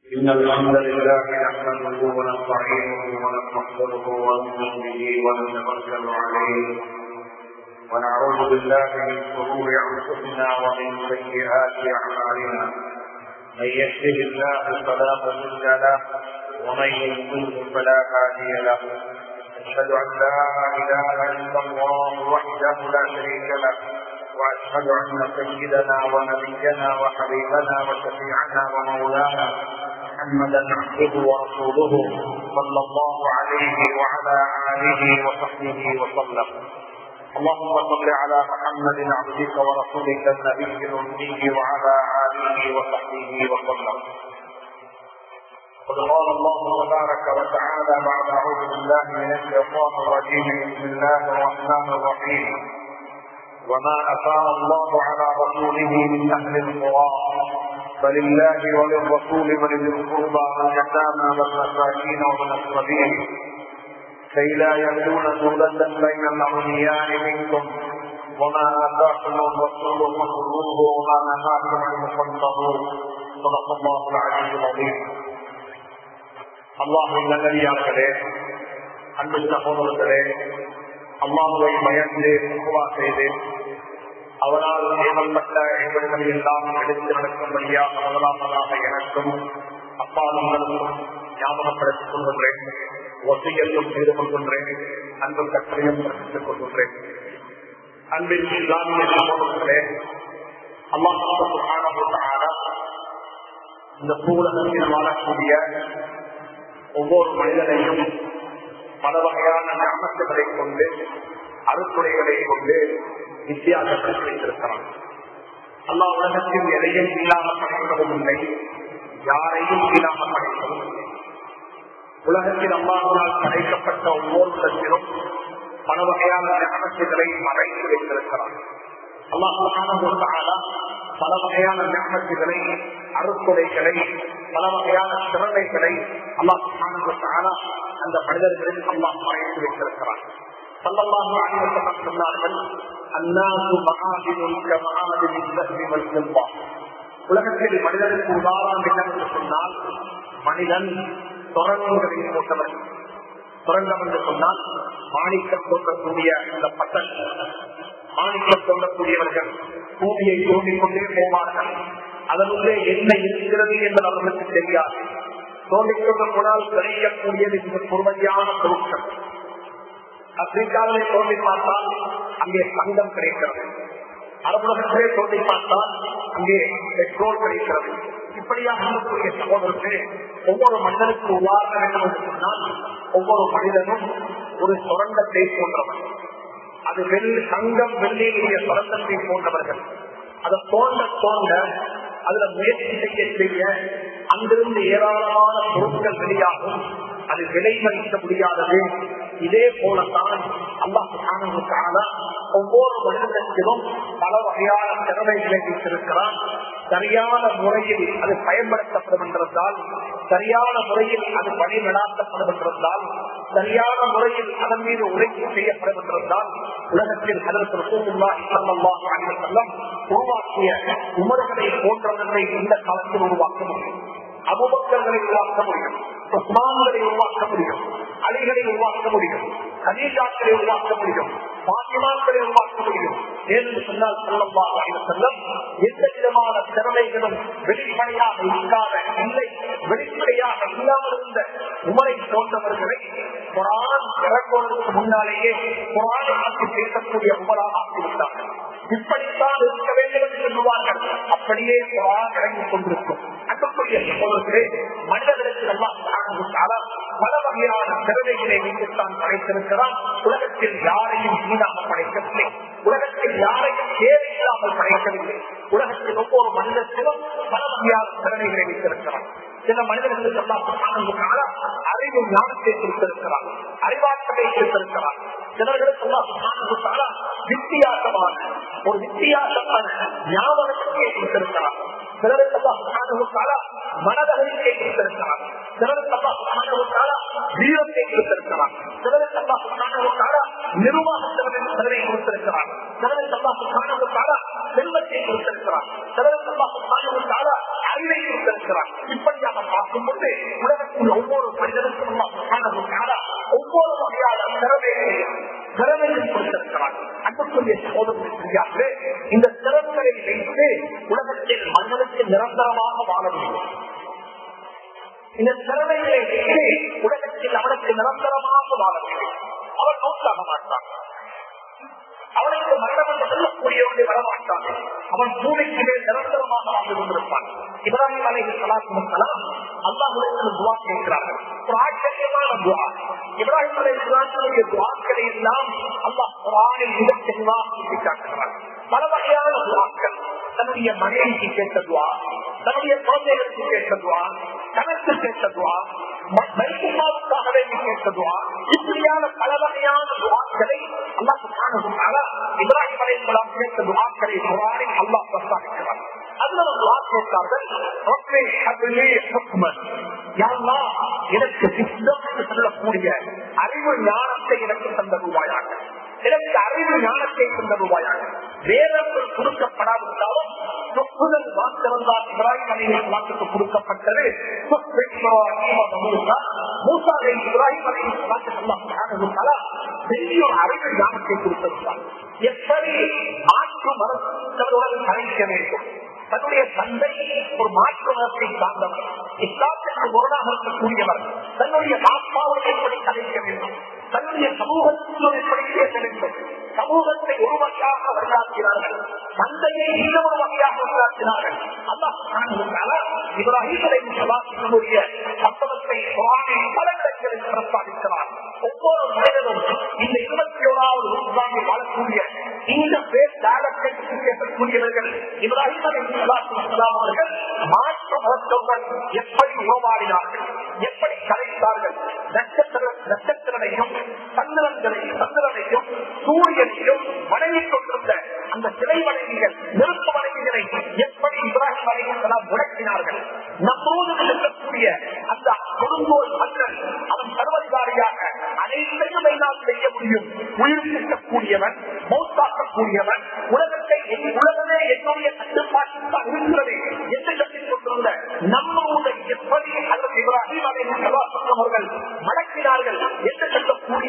إن الحمد لله نحمده ونستعينه ونستغفره ونؤمن به ونتوكل عليه ونعوذ بالله من شرور أنفسنا ومن سيئات أعمالنا من يهده الله فلا مضل له ومن يضلل فلا هادي له أشهد أن لا إله إلا الله وحده لا شريك له واشهد ان سيدنا ونبينا وحبيبنا وشفيعنا ومولانا محمدا عبده ورسوله صلى الله عليه وعلى اله وصحبه وسلم اللهم صل على محمد عبدك ورسولك النبي الامي وعلى اله وصحبه وسلم قد قال الله تبارك وتعالى بعد اعوذ بالله من الشيطان الرجيم بسم الله الرحمن الرحيم وما أفاء الله على رسوله من أهل القرى فلله وللرسول ولذي القربى واليتامى والمساكين ومن السبيل كي لا يكون دولة بين الأغنياء منكم وما آتاكم الرسول فخذوه وما نهاكم عنه فانتهوا صدق الله العلي العظيم الله நல்லடியார்களே அன்பு சகோதரர்களே அல்லாஹுவை பயந்து தக்குவா செய்து அவனால் ஏவல்பட்ட எங்களுக்கு எல்லாம் எடுத்து நடக்கும்படியாக முதலாவதாக எனக்கும் அப்பாவுங்களுக்கும் ஞாபகப்படுத்திக் கொள்கின்றேன் ஒசையல்லும் செய்து கொள்கின்றேன் அன்பு கட்டளையும் கற்பித்துக் கொள்கின்றேன் அன்பின் இஸ்லாமிய சமூகங்களே அல்லாஹான இந்த பூலகத்தில் வாழக்கூடிய ஒவ்வொரு மனிதனையும் பல வகையான ஞாபகங்களை கொண்டு அறுத்துறைகளை கொண்டு வித்தியாசப்படுத்தி வைத்திருக்கிறான் அல்லா உலகத்தில் எதையும் இல்லாமல் படைப்பதும் இல்லை யாரையும் இல்லாமல் படைப்பதும் இல்லை உலகத்தில் அம்மாவினால் படைக்கப்பட்ட ஒவ்வொரு இடத்திலும் பல வகையான ஞாபகங்களை மறைத்து வைத்திருக்கிறான் அல்லாஹான பல வகையான ஞாபகங்களை அறுத்துறைகளை பல வகையான திறமைகளை அல்லாஹான அந்த மனிதர்களில் அல்லாஹ் மறைத்து வைத்திருக்கிறார் சல்லல்லாஹு அலைஹி வஸல்லம் சொன்னார்கள் அன்னாசு மகாதினுல் கமஆதில் ذهب والفضة உலகத்தில் மனிதனுக்கு உதாரணம் என்னவென்று சொன்னால் மனிதன் சுரங்கங்களை போட்டவன் சுரங்கம் என்று சொன்னால் மாணிக்கம் தோன்றக்கூடிய அந்த பட்டன் மாணிக்கம் தோன்றக்கூடியவர்கள் பூமியை தோண்டிக் கொண்டே போவார்கள் அதனுள்ளே என்ன இருக்கிறது என்பது அவர்களுக்கு தெரியாது தோண்டிக் கொண்டு போனால் கிடைக்கக்கூடியது மிக பொறுமையான பொருட்கள் ஆப்பிரிக்காவிலே தோண்டி பார்த்தால் அங்கே தங்கம் கிடைக்கிறது அரபுலகத்திலே தோண்டி பார்த்தால் அங்கே பெட்ரோல் கிடைக்கிறது இப்படியாக இருக்கக்கூடிய சகோதரர்களே ஒவ்வொரு மனிதனுக்கு உருவாக்க வேண்டும் என்று சொன்னால் ஒவ்வொரு மனிதனும் ஒரு சுரண்டத்தை போன்றவன் அது வெள்ளி தங்கம் வெள்ளியுடைய சுரண்டத்தை போன்றவர்கள் அதை தோண்ட தோண்ட அதுல முயற்சி செய்ய செய்ய அங்கிருந்து ஏராளமான பொருட்கள் வெளியாகும் அது விலை மதிக்க முடியாதது இதே போலத்தான் அல்லாஹான ஒவ்வொரு மனிதத்திலும் பல வகையான திறமைகளை வைத்திருக்கிறான் சரியான முறையில் அது பயன்படுத்தப்படும் என்றால் சரியான முறையில் அது பணி நடாத்தப்படும் என்றால் சரியான முறையில் அதன் மீது உழைப்பு செய்யப்படும் என்றால் உலகத்தில் அதற்கு உருவாக்கிய உமர்களை போன்றவர்களை இந்த காலத்தில் உருவாக்க முடியும் அபுபக்கர்களை உருவாக்க முடியும் உஸ்மான்களை உருவாக்க முடியும் அலிகளை உருவாக்க முடியும் கனீஜாக்களை உருவாக்க முடியும் பாத்திமாக்களை உருவாக்க முடியும் என்று சொன்னால் சொல்லம்மா செல்லம் எந்த விதமான திறமைகளும் வெளிப்படையாக இல்லாத இல்லை வெளிப்படையாக இல்லாமல் இருந்த உமரை தோன்றவர்களை குரான் இறங்குவதற்கு முன்னாலேயே குரானை ஆக்கி பேசக்கூடிய உமராக ஆக்கிவிட்டார்கள் இப்படித்தான் இருக்க வேண்டும் என்று சொல்லுவார்கள் அப்படியே குரான் இறங்கிக் கொண்டிருக்கும் அன்புக்குரிய சகோதரர்களே மனிதர்களுக்கு எல்லாம் பல வகையான திறமைகளை வைத்துத்தான் படைத்திருக்கிறான் உலகத்தில் யாரையும் வீணாக படைக்கவில்லை உலகத்தில் யாரையும் தேவையில்லாமல் படைக்கவில்லை உலகத்தில் ஒவ்வொரு மனிதத்திலும் பல வகையான திறமைகளை வைத்திருக்கிறான் சில மனிதர்களுக்கு எல்லாம் அறிவு ஞானத்தை கொடுத்திருக்கிறார் அறிவாற்றலை கொடுத்திருக்கிறார் சிலர்களுக்கு எல்லாம் வித்தியாசமான ஒரு வித்தியாசமான ஞாபகத்தை கொடுத்திருக்கிறார் சிலருக்கு மனதகத்தை கொடுத்திருக்கிறார் சிலருக்கு வீரத்தை கொடுத்திருக்கிறார் சிலருக்கு நிர்வாகத்திறனை சிலரை கொடுத்திருக்கிறார் சிலருக்கு செல்வத்தை கொடுத்திருக்கிறார் சிலருக்கு அறிவை கொடுத்திருக்கிறார் இப்படியாக பார்க்கும் பார்க்கும் போது உலகத்தில் ஒவ்வொரு மனிதனுக்கும் அல்லாஹ் சுப்ஹானஹு வ தஆலா ஒவ்வொரு வகையான திறமைகளையும் திறமைகள் கொடுத்திருக்கிறார் அன்புக்குரிய சோதனை இந்த திறமைகளை வைத்து உலகத்தில் மனிதனுக்கு நிரந்தரமாக வாழ முடியும் இந்த திறமைகளை வைத்து உலகத்தில் அவனுக்கு நிரந்தரமாக வாழ முடியும் அவன் நோக்காக மாட்டான் அவனுக்கு மரணம் என்று சொல்லக்கூடியவனை வரமாட்டான் அவன் பூமிக்கு மேல் நிரந்தரமாக வாழ்ந்து கொண்டிருப்பான் இப்ராஹிம் அலை சலாத்துலாம் அல்லாஹுடன் துவா கேட்கிறார்கள் ஒரு ஆச்சரியமான துவா இப்ராஹிம் அலை சலாத்துடைய துவாக்களை எல்லாம் அல்லாஹ் குரானில் மிக தெளிவாக சுட்டி காட்டுகிறார் பல வகையான துவாக்கள் தன்னுடைய மனைவிக்கு கேட்ட துவா தன்னுடைய குழந்தைகளுக்கு கேட்ட துவா தனக்கு கேட்ட துவா மைக்குமாவுக்காக வேண்டி கேட்ட துவா இப்படியான பல வகையான துவாக்களை அல்லாஹ் சுப்ஹானஹு இப்ராஹிம் அலை சலாம் கேட்ட துவாக்களை குரானில் அல்லாஹ் பிரஸ்தாபிக்கிறார் அதுல ஒரு துவா கேட்டார்கள் "ரப்பி ஹப்லி ஹுக்மன்." யா அல்லாஹ், எனக்கு சித்தம் என்று சொல்லக்கூடிய அறிவு ஞானத்தை எனக்கு தந்தருவாயாக எனக்கு அறிவு ஞானத்தை தந்தருவாயாக வேறொரு கொடுக்கப்படாவிட்டாலும் சொப்புதல் மாத்திரம்தான் இப்ராஹிம் அலி இஸ்லாத்துக்கு கொடுக்கப்பட்டது சொப்பு இப்ராஹிம் வ மூசா. மூசாவை இப்ராஹிம் அலி இஸ்லாத்துக்கு அல்லாஹ் சுப்ஹானஹு வ தஆலா பெரிய ஒரு அறிவு ஞானத்தை கொடுத்திருந்தார் எப்படி மாற்று மரத்தவருடன் கலைக்க வேண்டும் தன்னுடைய தந்தை ஒரு மாற்று மதத்தை சார்ந்தவர் இஸ்லாத்திற்கு முரணாக இருக்கக்கூடியவர் தன்னுடைய ஆத்மாவை எப்படி கலைக்க வேண்டும் தன்னுடைய சமூகத்திலும் எப்படி பேச வேண்டும் சமூகத்தை ஒரு வகையாக வரலாற்றினார்கள் தந்தையை இன்னொரு வகையாக வரலாற்றினார்கள் அல்லாஹ் இப்ராஹிம் அலை சலாத்தினுடைய சம்பவத்தை குரானில் பல இடங்களில் பிரஸ்தாபிக்கிறார் ஒவ்வொரு மனிதனும் இந்த இருபத்தி ஓராவது நூற்றாண்டில் வாழக்கூடிய இந்த பேர் தாளத்தை பேசக்கூடியவர்கள் இப்ராஹிம் அலை சலாத்துலாம் அவர்கள் மாற்று மதத்துடன் எப்படி உறவாடினார்கள் எப்படி கலைத்தார்கள் நட்சத்திர நட்சத்திரனையும் சந்திரன்களையும் சந்திரனையும் சூரியனையும் வணங்கிக் கொண்டிருந்த அந்த சிலை வணங்கிகள் நெருப்பு வணங்கிகளை எப்படி இப்ராஹிம் அலைஹிஸ்ஸலாம் முடக்கினார்கள் நம்மோடு இருக்கக்கூடிய அந்த கொடுங்கோல் மன்னன் அவன் சர்வதிகாரியாக அனைத்தையும் என்னால் செய்ய முடியும் உயிர் இருக்கக்கூடியவன் மௌத்தாக்கக்கூடியவன் உலகத்தை என் உலகமே என்னுடைய கட்டுப்பாட்டில் தான் இருக்கிறது என்று கட்டிக் கொண்டிருந்த நம்மோடு எப்படி அல்லது இப்ராஹிம் அலைஹிஸ்ஸலாம் அவர்கள் மடக்கினார்கள் என்று சொல்லக்கூடிய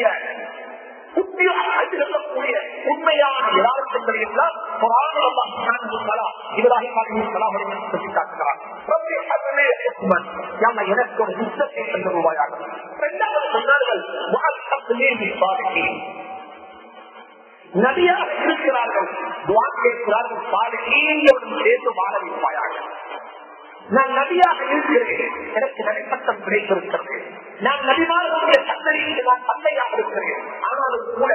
சொல்லக்கூடிய உண்மையான யதார்த்தங்களை எல்லாம் இப்ராஹிம் அலிஹலாம் அவர்கள் சொல்லி காட்டுகிறார் எனக்கு ஒரு யுத்தத்தை தந்து ரூபாயாக இரண்டாவது சொன்னார்கள் நதியாக இருக்கிறார்கள் துவா கேட்கிறார்கள் சாலையோடு சேர்ந்து வாழ வைப்பாயாக நான் நபியாக இருக்கிறேன் எனக்கு நடைப்பட்டம் கிடைத்திருக்கிறது நான் நபிமார்களுடைய தந்தைக்கு நான் தந்தையாக இருக்கிறேன் ஆனாலும் கூட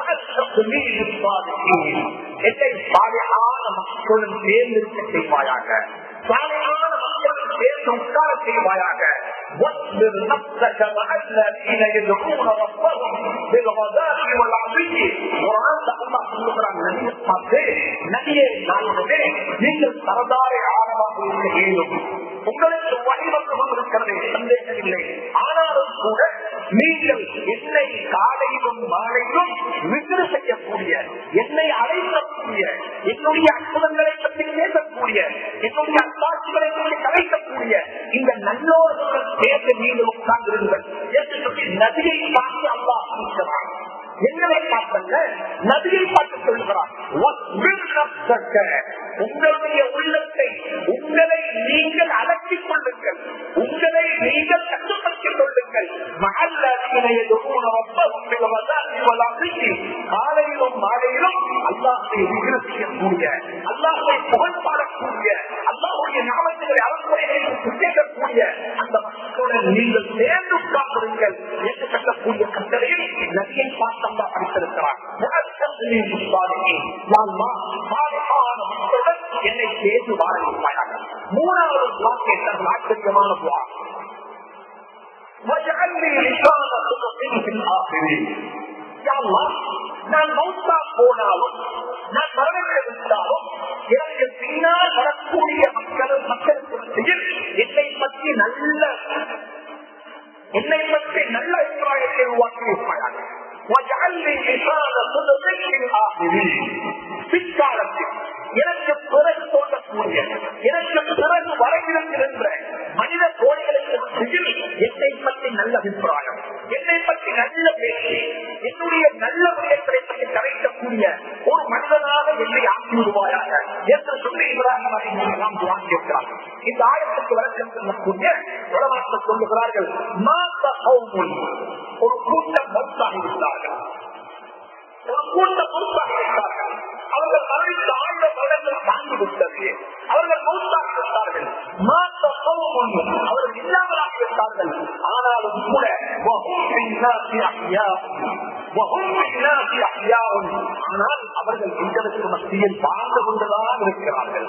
என்னை சாலையான மக்களுடன் தேர்ந்தெடுக்க செய்வாயாக சாலையான மக்களுடன் சேர்ந்து உட்கார செய்வாயாக واصبر نفسك مع الذين يدعون ربهم بالغداة والعشي قرآن الله சொல்லுகிறான் நபியை பார்த்து நபியே நாயகமே நீங்கள் சரதாரை ஆழமாக இருக்க வேண்டும் உங்களுக்கு வழிவந்து கொண்டிருக்கிறது சந்தேகமில்லை ஆனாலும் கூட நீங்கள் என்னை காலையிலும் மாலையிலும் விசிறு செய்யக்கூடிய என்னை அழைக்கக்கூடிய என்னுடைய அற்புதங்களை பற்றி பேசக்கூடிய என்னுடைய அத்தாட்சிகளை பற்றி கலைக்கக்கூடிய இந்த நல்லோர்களுடன் பேச நீங்கள் உட்கார்ந்திருங்கள் என்று சொல்லி நதியை பார்த்து அல்லா அமைக்கிறார் எங்களை பார்த்தல்ல நதியை பார்த்து சொல்கிறார் உங்களுடைய உள்ளத்தை உங்களை நீங்கள் அலக்கிக் கொள்ளுங்கள் உங்களை நீங்கள் கட்டுப்படுத்திக் கொள்ளுங்கள் காலையிலும் மாலையிலும் அல்லாஹை விகித செய்யக்கூடிய அல்லாஹை புகழ் பாடக்கூடிய அல்லாஹுடைய நாமத்துகளை அரசுமுறைகளை கேட்கக்கூடிய அந்த மக்களுடன் நீங்கள் சேர்ந்து உட்கார்ந்துருங்கள் என்று கட்டக்கூடிய கட்டளையில் நதியை பார்த்து அல்லா படித்திருக்கிறார் மக்களுடன் என்னை சேர்ந்து வாழ வைப்பாயாக மூணாவது துவா கேட்டார்கள் ஆச்சரியமான துவா நான் மௌத்தா போனாலும் நான் மரணித்திருந்தாலும் எனக்கு பின்னால் வரக்கூடிய மக்களும் மக்களுக்கு என்னை பற்றி நல்ல என்னை பற்றி நல்ல அபிப்பிராயத்தை உருவாக்கி வைப்பாயாக பிற்காலத்தில் எனக்கு பிறகு தோன்றக்கூடிய எனக்கு பிறகு வரவிருக்கின்ற மனித கோழிகளுக்கு நல்ல அபிப்பிராயம் என்னை பற்றி நல்ல பேச்சு என்னுடைய நல்ல விடயங்களை பற்றி கரைக்கக்கூடிய ஒரு மனிதனாக என்னை ஆக்கி விடுவாயாக என்று சொல்லி இப்ராஹிம் அலைஹிஸ்ஸலாம் துஆ கேட்கிறார்கள் இந்த ஆயத்துக்கு விளக்கம் சொல்லக்கூடிய உலமாக்கள் சொல்லுகிறார்கள் மாத்த கௌமுன் ஒரு கூட்டம் மௌத்தாகிவிட்டார்கள் ஒரு கூட்டம் மௌத்தாகிவிட்டார்கள் அவர்கள் மரணித்து ஆயிரம் வருடங்கள் தாண்டி விட்டது அவர்கள் மௌத்தாகிவிட்டார்கள் மாத்த கௌமுன் அவர்கள் இல்லாமலாகிவிட்டார்கள் ஆனாலும் கூட وهم في الناس أحياء وهم في الناس أحياء ஆனால் அவர்கள் எங்களுக்கு மத்தியில் வாழ்ந்து கொண்டுதான் இருக்கிறார்கள்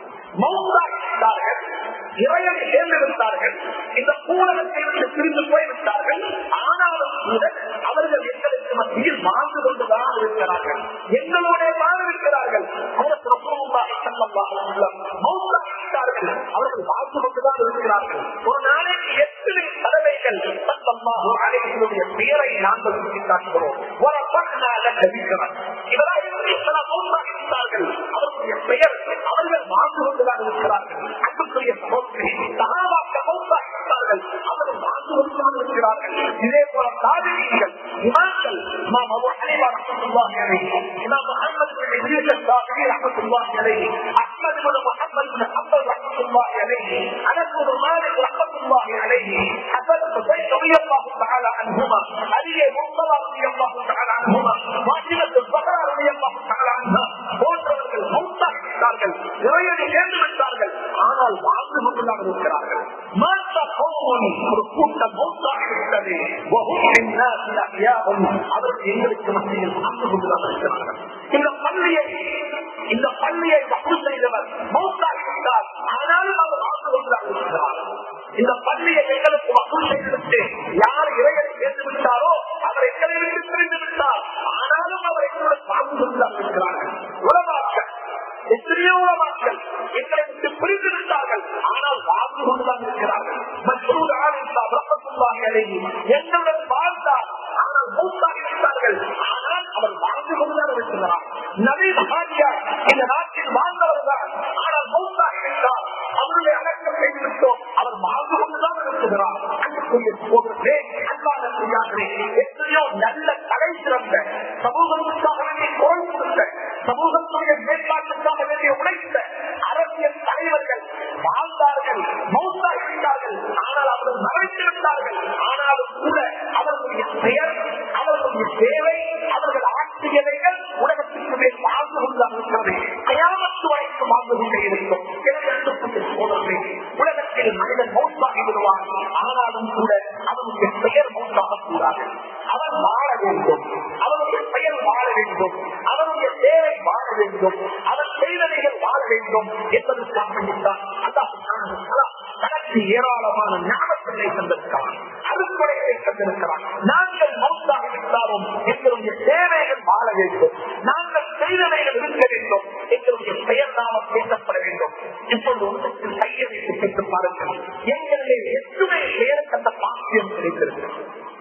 மௌத்தாகிவிட்டார்கள் இறையை சேர்ந்து விட்டார்கள் இந்த பூலகத்தை விட்டு பிரிந்து போய்விட்டார்கள் ஆனாலும் கூட அவர்கள் எங்களுக்கு மத்தியில் வாழ்ந்து கொண்டுதான் இருக்கிறார்கள் எங்களோட வாழ இருக்கிறார்கள் அதற்கு ரசூலுல்லாஹி ஸல்லல்லாஹு அலைஹி வஸல்லம் மௌத்தாகிவிட்டார்கள் அவர்கள் வாழ்ந்து கொண்டுதான் இருக்கிறார்கள் ஒரு நாளைக்கு எத்தனை தடவைகள் ஸல்லல்லாஹு அலைஹி வஸல்லம் பெயரை நாங்கள் சுட்டிக்காட்டுகிறோம் ஒரு பக்கனாக கவிக்கிறோம் இப்ராஹிம் அலைஹிஸ்ஸலாம் மௌத்தாகிவிட்டார்கள் அவருடைய பெயர் அவர்கள் வாழ்ந்து கொண்டுதான் இருக்கிறார்கள் அன்புக்குரிய சகோதரி சகாபாக்கள் மௌத்தாகிவிட்டார்கள் அவர்கள் வாழ்ந்து கொண்டுதான் இருக்கிறார்கள் இதே போல தாபிகள் இமாம்கள் இமாம் அபு ஹனீஃபா ரஹ்மத்துல்லாஹி அலைஹி இமாம் முஹம்மது பின் இத்ரீஸ் அஸ்-ஸாஃபி ரஹ்மத்துல்லாஹி அலைஹி அஹ்மத் பின் முஹம்மத் பின் ஹம்பல் ரஹ்மத்துல்லாஹி அலைஹி அனஸ் பின் மாலிக் ரஹ்மத்துல்லாஹி அலைஹி ஹஸன் பின் ஸைத் ரலியல்லாஹு தஆலா அன்ஹுமா அலி முர்தலா ரலியல்லாஹு தஆலா அன்ஹுமா ஃபாத்திமா பின் ஸஹரா ரலியல்லாஹு தஆலா அன்ஹா போன்றவர்கள் மௌத்தாகிவிட்டார்கள் இறையடி சேர்ந்து விட்டார்கள் ஆனால் வாழ்ந்து கொண்டுதான் இருக்கிறார்கள் மாற்ற கௌமன் ஒரு கூட்டம் மௌத்தாகிவிட்டது வஹும் லின்னாஸி அஹ்யாஉன். அவர்கள் எங்களுக்கு மத்தியில் வாழ்ந்து கொண்டுதான் இருக்கிறார்கள் இந்த பள்ளியை இந்த பள்ளியை வசூல் செய்தவர் மௌத்தாகிவிட்டார் ஆனாலும் அவர் வாழ்ந்து கொண்டுதான் இருக்கிறார் இந்த பள்ளியை எங்களுக்கு வசூல் செய்துவிட்டு யார் இறையடி சேர்ந்து விட்டாரோ அவர் எங்களை விட்டு பிரிந்து விட்டார் ஆனாலும் அவர் எங்களுடன் வாழ்ந்து கொண்டுதான் இருக்கிறார்கள் உலமாக்கள் எத்தனையோ உலமாக்கள் எங்களை விட்டு பிரிந்து விட்டார்கள் ஆனால் வாழ்ந்து கொண்டுதான் இருக்கிறார்கள் மற்றொரு ஆளுநர் ரப்பத்துல்லாஹி அலைஹி எங்களுடன் வாழ்ந்தார் ஆனால் மூத்தாகி விட்டார்கள் ஆனால் அவர் வாழ்ந்து கொண்டுதான் இருக்கிறார் நபி மகாஜியார் இந்த நாட்டில் வாழ்ந்தவர்தான் ஆனால் மூத்தாகி விட்டார் அவருடைய அடக்கம் செய்து விட்டோம் அவர் வாழ்ந்து கொண்டுதான் இருக்கிறார் அன்புக்குரிய சகோதரர்களே அன்பான பிரியார்களே எத்தனையோ நல்ல தலை சிறந்த சமூகத்துக்காக வேண்டிய குரல் கொடுத்த சமூகத்துடைய மேம்பாட்டுக்காக வேண்டிய உழைத்த அரசியல் தலைவர்கள் வாழ்ந்தார்கள் மௌத்தாகிவிட்டார்கள் ஆனால் அவர்கள் மறைத்து விட்டார்கள் ஆனாலும் கூட அவர்களுடைய பெயர் அவர்களுடைய சேவை அவர்கள் ஆட்சியவைகள் உலகத்திற்கு மேல் வாழ்ந்து கொண்டுதான் இருக்கிறது கயாமத்து வரைக்கும் வாழ்ந்து கொண்டே இருக்கும் எனவே அன்புக்குரிய சகோதரர்களே, உலகத்தில் மனிதன் மௌத்தாகி விடுவான் ஆனாலும் கூட அவனுடைய பெயர் மௌத்தாக கூடாது அவன் வாழ வேண்டும் அவனுடைய பெயர் வாழ வேண்டும் அவனுடைய தேவை வாழ வேண்டும் அவன் செய்தவைகள் வாழ வேண்டும் என்பதற்காக வேண்டித்தான் அல்லாஹ் சுப்ஹானஹு வ தஆலா தனக்கு ஏராளமான ஞாபகங்களை தந்திருக்கிறான் அறுப்படைகளை தந்திருக்கிறான் நாங்கள் மௌத்தாக விட்டாலும் எங்களுடைய தேவைகள் வாழ வேண்டும் நாங்கள் செய்தவைகள் இருக்க வேண்டும் எங்களுடைய பெயர் நாமம் பேசப்பட வேண்டும் இப்பொழுது உலகத்தில் கையை வைத்து கேட்டு பாருங்கள் எங்களுடைய எத்துணை பேருக்கு அந்த பாக்கியம் கிடைத்திருக்கிறது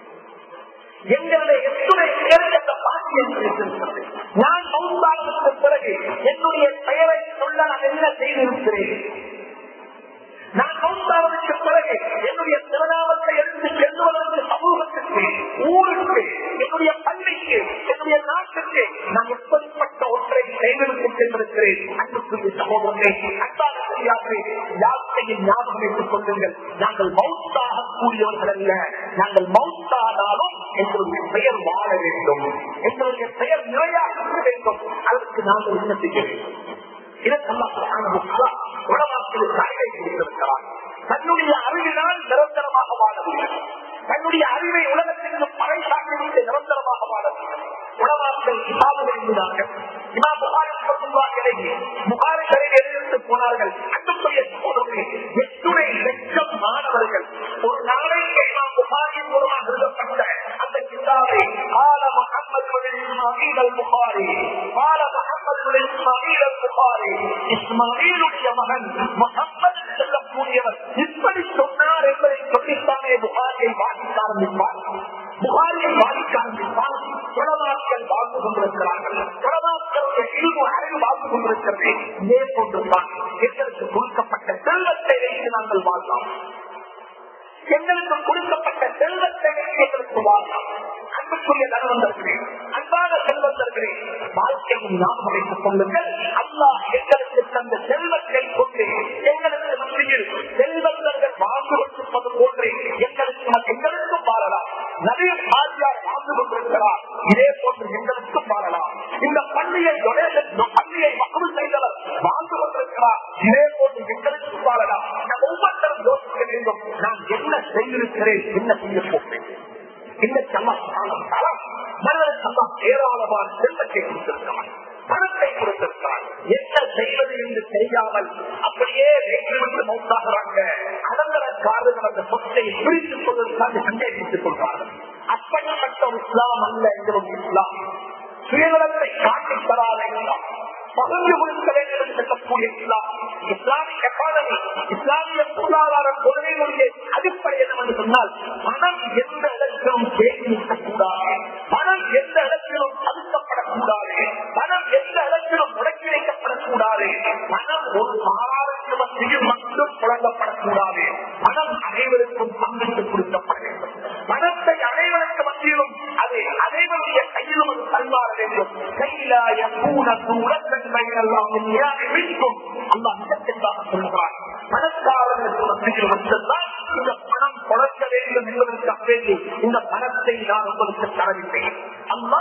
எங்களுடைய எத்துணை பேருக்கு அந்த பாக்கியம் கிடைத்திருக்கிறது நான் மௌத்தானதுக்கு பிறகு என்னுடைய பெயரை சொல்ல நான் என்ன செய்திருக்கிறேன் நான் மௌத்தானதுக்கு பிறகு என்னுடைய திருநாமத்தை எடுத்து செல்வதற்கு சமூகத்துக்கு ஊருக்கு என்னுடைய பள்ளிக்கு என்னுடைய நாட்டுக்கு நான் எப்படிப்பட்ட ஒன்றை செய்வதற்கு சென்றிருக்கிறேன் அன்புக்குரிய சகோதரனே அன்பான பெரியார்களே யாருக்கையும் ஞாபகம் வைத்துக் கொள்ளுங்கள் நாங்கள் மௌத்தாக கூடியவர்கள் அல்ல நாங்கள் மௌத்தானாலும் எங்களுடைய பெயர் வாழ வேண்டும் எங்களுடைய பெயர் நிறையாக இருக்க வேண்டும் அதற்கு நாங்கள் என்ன செய்ய வேண்டும் உலகத்திற்கு அறிவை கொடுத்திருக்கிறார் தன்னுடைய அறிவினால் நிரந்தரமாக வாழ முடியும் தன்னுடைய அறிவை உலகத்திற்கு பறைசாட்டிவிட்டு நிரந்தரமாக வாழ முடியும் உலகத்தில் இமாமல் எழுதினார்கள் இமா புகாரி சொல்லுவார்களே புகாரிகளில் எழுதிட்டு போனார்கள் அன்புக்குரிய சகோதரர்களே எத்துணை லட்சம் மாணவர்கள் ஒரு நாளைக்கு இமாம் புகாரின் மூலமாக எழுதப்பட்ட அந்த கிதாபை ஆல முகமது இஸ்மாயில் அல் புகாரி ஆல முகமது இஸ்மாயில் அல் புகாரி இஸ்மாயிலுடைய மகன் முகமது செல்லக்கூடியவர் இப்படி சொன்னார் என்பதை சொல்லித்தானே புகாரியை வாசிக்க ஆரம்பிப்பார் புகாரியை வாசிக்க ஆரம்பிப்பார் உலமாக்கள் வாழ்ந்து கொண்டிருக்கிறார்கள் உலமாக்களுடைய இல்மு அறிவு வாழ்ந்து கொண்டிருக்கிறது இதே போன்றுதான் எங்களுக்கு கொடுக்கப்பட்ட செல்வத்தை வைத்து நாங்கள் வாழ்ந்தோம் எங்களுக்கு கொடுக்கப்பட்ட செல்வத்தை எங்களுக்கு வாழலாம் அன்புக்குரிய தனவந்தர்களே அன்பான செல்வந்தர்களே வாழ்க்கையை ஞாபகம் வைத்துக் கொள்ளுங்கள் அல்லாஹ் எங்களுக்கு தந்த செல்வத்தை கொண்டு எங்களுக்கு மத்தியில் செல்வந்தர்கள் வாழ்ந்து கொண்டிருப்பது போன்று எங்களுக்கு எங்களுக்கும் வாழலாம் நிறைய ஆதியார் வாழ்ந்து கொண்டிருக்கிறார் இதே போன்று எங்களுக்கும் வாழலாம் இந்த பள்ளியை donation, பள்ளியை மக்கள் செய்தவர் வாழ்ந்து கொண்டிருக்கிறார் இதே போன்று எங்களுக்கும் வாழலாம் நம் ஒவ்வொருத்தரும் யோசிக்க வேண்டும் நான் என்ன செய்திருக்கிறேன் என்ன செய்ய போகிறேன் இந்த சல்லாஹ் தலம் மனிதன் அல்லா ஏராளமான செல்வத்தை கொடுத்திருக்கிறான் பணத்தை கொடுத்திருக்கிறான் என்ன செய்வது என்று தெரியாமல் அப்படியே வெற்றிவிட்டு மௌத்தாகிறாங்க அடங்கலக்காரர்கள் அந்த சொத்தை பிரித்துக் கொள்வதற்காக சந்தேகித்துக் கொள்வார்கள் அப்படிப்பட்ட ஒரு இஸ்லாம் அல்ல எங்களுடைய இஸ்லாம் சுயநலத்தை காட்டித் தராத இஸ்லாம் பகிர்ந்து கொடுக்க வேண்டும் என்று சொல்லக்கூடிய இஸ்லாம் இஸ்லாமிக் எக்கானமி இஸ்லாமிய பொருளாதார கொள்கைகளுடைய அடிப்படை என்னவென்று சொன்னால் பணம் எந்த இடத்திலும் தேங்கி நிற்கக்கூடாது பணம் எந்த இடத்திலும் தடுக்கப்படக்கூடாது பணம் எந்த இடத்திலும் முடக்கி வைக்கப்படக்கூடாது பணம் ஒரு மாறாருக்கு மத்தியில் மட்டும் புழங்கப்படக்கூடாது பணம் அனைவருக்கும் பங்கிட்டு கொடுக்கப்பட வேண்டும் பணத்தை அனைவருக்கு மத்தியிலும் அது அனைவருடைய கையிலும் அது தள்ளாட வேண்டும் கையில எப்பூன உலகங்கள் எல்லாம் மீட்கும் அல்லா மிகச்சென்றாக சொல்கிறார் பணக்காரர்களுக்கு மத்தியில் மட்டும்தான் இந்த பணம் கொடுக்க வேண்டும் என்பதற்காக வேண்டி இந்த பணத்தை நான் உங்களுக்கு தரவில்லை அம்மா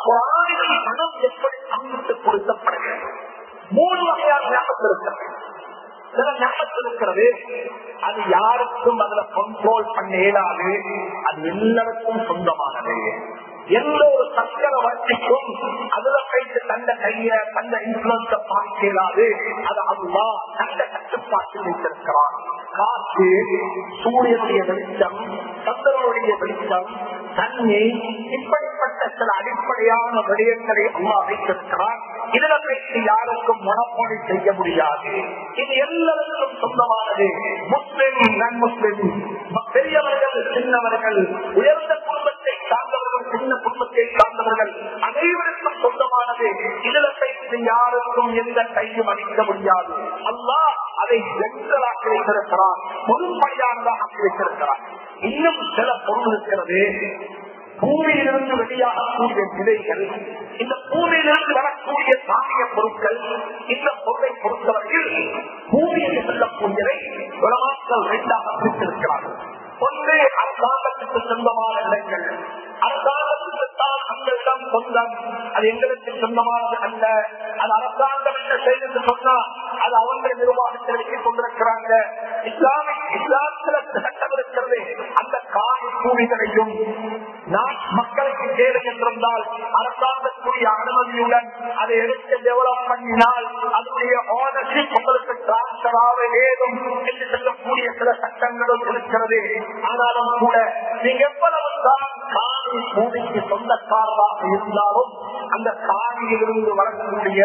பணம் எப்படி பங்கிட்டு கொடுக்கப்பட வேண்டும் மூணு வகையான ஞாபகம் இருக்கிறது சில ஞாபகம் இருக்கிறது அது யாருக்கும் அதுல கண்ட்ரோல் பண்ண இயலாது அது எல்லாருக்கும் சொந்தமானது எந்த ஒரு சக்கரவர்த்திக்கும் அதுல போயிட்டு தந்த கைய தந்த இன்ஃபுளுன்ஸ பார்க்க இயலாது அது அல்லா தந்த கட்டுப்பாட்டில் வைத்திருக்கிறான் காற்று சூரியனுடைய வெளிச்சம் சந்திரனுடைய வெளிச்சம் தண்ணி இப்படிப்பட்ட சில அடிப்படையான விடயங்களை அம்மா வைத்திருக்கிறார் இதுல வைத்து யாருக்கும் மனப்பொழி செய்ய முடியாது இது எல்லாருக்கும் சொந்தமானது முஸ்லிம் நன் முஸ்லிம் பெரியவர்கள் சின்னவர்கள் உயர்ந்த குடும்பத்தை சார்ந்தவர்கள் சின்ன குடும்பத்தை சார்ந்தவர்கள் அனைவருக்கும் சொந்தமானது இதுல வைத்து யாருக்கும் எந்த கையும் அளிக்க முடியாது அல்லாஹ் அதை வெங்கலாக்கி வைத்திருக்கிறார் பொதுப்படியானதாக ஆக்கி வைத்திருக்கிறார் இன்னும் சில பொருள் இருக்கிறது பூமியிலிருந்து வெளியாகக்கூடிய விதைகள் இந்த பூமியிலிருந்து வரக்கூடிய தானிய பொருட்கள் இந்த பொருளை பொறுத்தவரையில் பூமியில் செல்லக்கூடியதை உலமாக்கள் இரண்டாக பிரித்திருக்கிறார்கள் ஒன்று அரசாங்கத்துக்கு சொந்தமான இடங்கள் அரசாங்கத்துக்கு தான் அந்த இடம் சொந்தம் அது எங்களுக்கு சொந்தமானது அல்ல அது அரசாங்கம் என்ன செய்து சொன்னா அது அவங்க நிர்வாகத்தில் வைத்துக் கொண்டிருக்கிறாங்க இஸ்லாமிக் இஸ்லாத்துல சட்டம் இருக்கிறது அந்த காணி பூமிகளையும் நான் மக்களுக்கு தேவை என்றிருந்தால் அரசாங்கத்துடைய அனுமதியுடன் அதை எடுத்து டெவலப் பண்ணினால் அதனுடைய ஓனர்ஷிப் உங்களுக்கு டிரான்ஸ்பர் ஆக ஏதும் என்று சொல்லக்கூடிய சில சட்டங்களும் இருக்கிறது ஆனாலும் கூட நீங்க எவ்வளவு தான் காணி பூமிக்கு சொந்தக்காரராக இருந்தாலும் அந்த காணியிலிருந்து வரக்கூடிய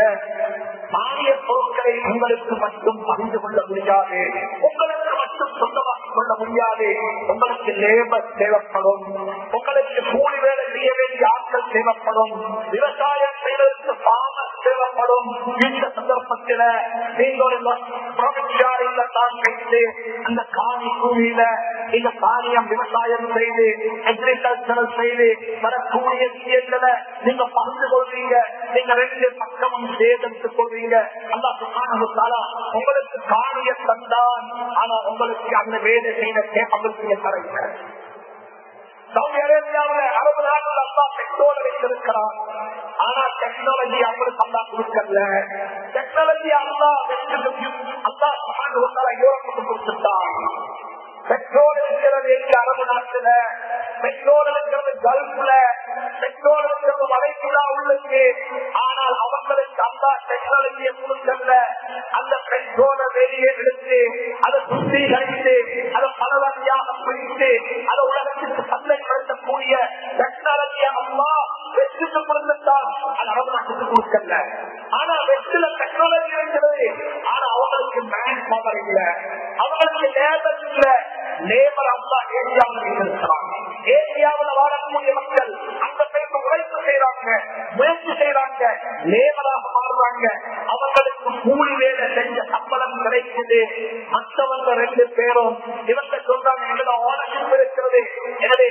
மானிய பொருட்களை உங்களுக்கு மட்டும் பகிர்ந்து கொள்ள முடியாது உங்களுக்கு மட்டும் சொந்தமாக்கிக் கொள்ள முடியாது உங்களுக்கு லேபர் தேவைப்படும் உங்களுக்கு கூலி வேலை செய்ய வேண்டிய ஆட்கள் தேவைப்படும் விவசாயம் செய்வதற்கு பாமர் தேவைப்படும் இந்த சந்தர்ப்பத்தில் நீங்க ஒரு ப்ரொவின்சியாரில் தான் வைத்து அந்த காணி கூலியில இந்த காரியம் விவசாயம் செய்து அக்ரிகல்ச்சரல் செய்து வரக்கூடிய விஷயங்களை நீங்க பகிர்ந்து கொள்வீங்க நீங்க ரெண்டு பக்கமும் சேதத்துக் கொள்வீங்க அல்லா சுகானா உங்களுக்கு காரிய தந்தான் ஆனா உங்களுக்கு அந்த வேலை செய்த கேப்பங்களுக்கு தரவில்லை சவுதி அரேபியாவில் அரபு நாட்டில் அல்லா பெட்ரோல் வைத்திருக்கிறார் ஆனா டெக்னாலஜி அவங்களுக்கு அல்லா கொடுக்கல டெக்னாலஜி அல்லா அல்லா சுகானா யூரோப்புக்கு கொடுத்துட்டான் பெட்ரோல் இருக்கிறது எங்க அரபு நாட்டுல பெட்ரோல் இருக்கிறது கல்ஃப்ல பெட்ரோல் இருக்கிறது வளைகுடா உள்ளது ஆனால் அவங்களுக்கு அந்த டெக்னாலஜியை கொடுக்கல அந்த பெட்ரோலை வெளியே எடுத்து அதை சுத்திகரித்து அதை பல வகையாக பிரித்து அதை உலகத்திற்கு சந்தைப்படுத்தக்கூடிய டெக்னாலஜியை அம்மா வெற்றிக்கு கொடுத்துட்டால் அது அரபு நாட்டுக்கு கொடுக்கல ஆனா வெற்றில டெக்னாலஜி இருக்கிறது ஆனா அவங்களுக்கு மேன் பவர் இல்ல அவங்களுக்கு லேபர் இல்ல லேபர் அல்லா ஏரியாவில் இருக்கிறாங்க ஏரியாவில் வாழக்கூடிய மக்கள் அந்த பேருக்கு உழைப்பு செய்யறாங்க முயற்சி செய்யறாங்க லேபராக மாறுறாங்க அவங்களுக்கு கூலி வேலை செஞ்ச சம்பளம் கிடைக்குது மற்றவங்க ரெண்டு பேரும் இவங்க சொல்றாங்க எங்களோட ஓனர்ஷிப் இருக்கிறது எனவே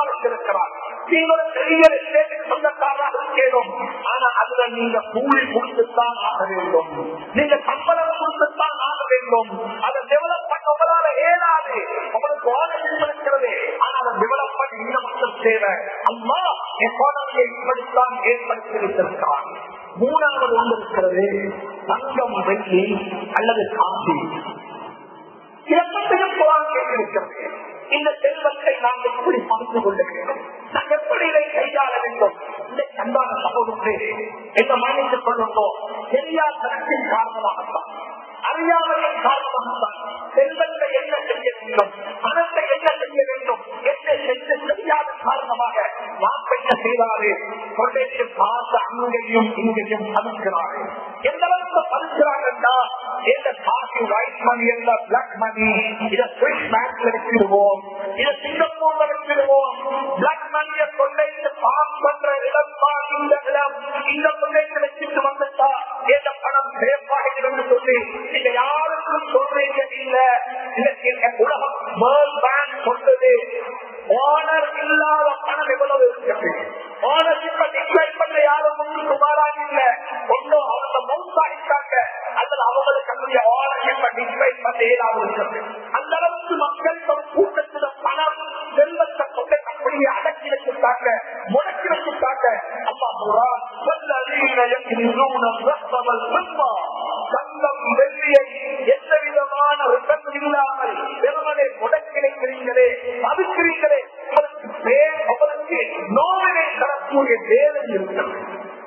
வச்சிருக்கிறார் நீங்க ஒரு பெரிய எஸ்டேட்டுக்கு சொந்தக்காரராக இருக்கணும் ஆனா அதுல நீங்க கூலி கொடுத்துத்தான் ஆக வேண்டும் நீங்க சம்பளம் கொடுத்துத்தான் ஆக வேண்டும் அதை டெவலப் பண்ண உங்களால ஏறாது உங்களுக்கு ஆனந்தம் இருக்கிறது ஆனா அதை டெவலப் பண்ணி இந்த மக்கள் தேவை அம்மா எக்கானமியை இப்படித்தான் ஏற்படுத்தி வைத்திருக்கிறார் மூணாவது ஒன்று இருக்கிறது தங்கம் வெள்ளி அல்லது காசி எப்பத்தையும் குரான் கேட்டிருக்கிறது இந்த செல்வத்தை நாம் எப்படி பகிர்ந்து கொள்ள வேண்டும் நாம் எப்படி இதை கையாள வேண்டும் இந்த அன்பான சகோதரர்களே என்ன மன்னித்துக் கொள்ளுங்களோம் தெரியாத தனத்தின் காரணமாகத்தான் அறியாமையின் காரணமாகத்தான் செல்வத்தை என்ன செய்ய வேண்டும் பணத்தை என்ன செய்ய வேண்டும் என்ன செஞ்சு தெரியாத காரணமாக நாம் என்ன செய்தாரு கொள்ளைக்கு காசு அங்கேயும் இங்கேயும் பதுக்கிறாரு எந்த அளவுக்கு பதுக்கிறாங்கன்னா இந்த காசு ஒயிட் மணி இல்ல பிளாக் மணி இதை சுவிஸ் பேங்க்ல வச்சிருவோம் இதை சிங்கப்பூர்ல வச்சிருவோம் பிளாக் மணியை கொள்ளைக்கு பாஸ் பண்ற இடம் தான் இந்த இடம் இந்த கொள்ளைக்கு வச்சுட்டு வந்துட்டா இந்த பணம் சேஃபாக இருந்து சொல்லி நீங்க யாருக்கும் சொல்றீங்க இல்ல இன்னைக்கு உலகம் வேர்ல்ட் பேங்க் சொல்றது ஓனர் இல்லாத பணம் எவ்வளவு இருக்கிறது ஓனர்ஷிப்பை டிக்ளைன் பண்ண யாரும் முன்னுக்கு மாறாங்க இல்ல ஒன்றும் அவங்க மவுத்தாகிட்டாங்க அதுல அவங்களுக்கு அந்த ஓனர்ஷிப்பை டிக்ளைன் பண்ண ஏதாவது இருக்கிறது அந்த அளவுக்கு மக்கள் ஒரு கூட்டத்தில் பணம் செல்வத்தை கொண்டு அப்படியே அடக்கி வச்சுட்டாங்க முடக்கி வச்சுட்டாங்க அம்மா சொல்றான் والذين يكنزون الذهب والفضة தங்கம் வெள்ளியை எந்த விதமான ரிட்டன் இல்லாமல் வெறுமனை முடக்கி வைக்கிறீங்களே தவிர்க்கிறீங்களே உங்களுக்கு பேர் அவருக்கு நோவினை தரக்கூடிய வேதனை இருக்கிறது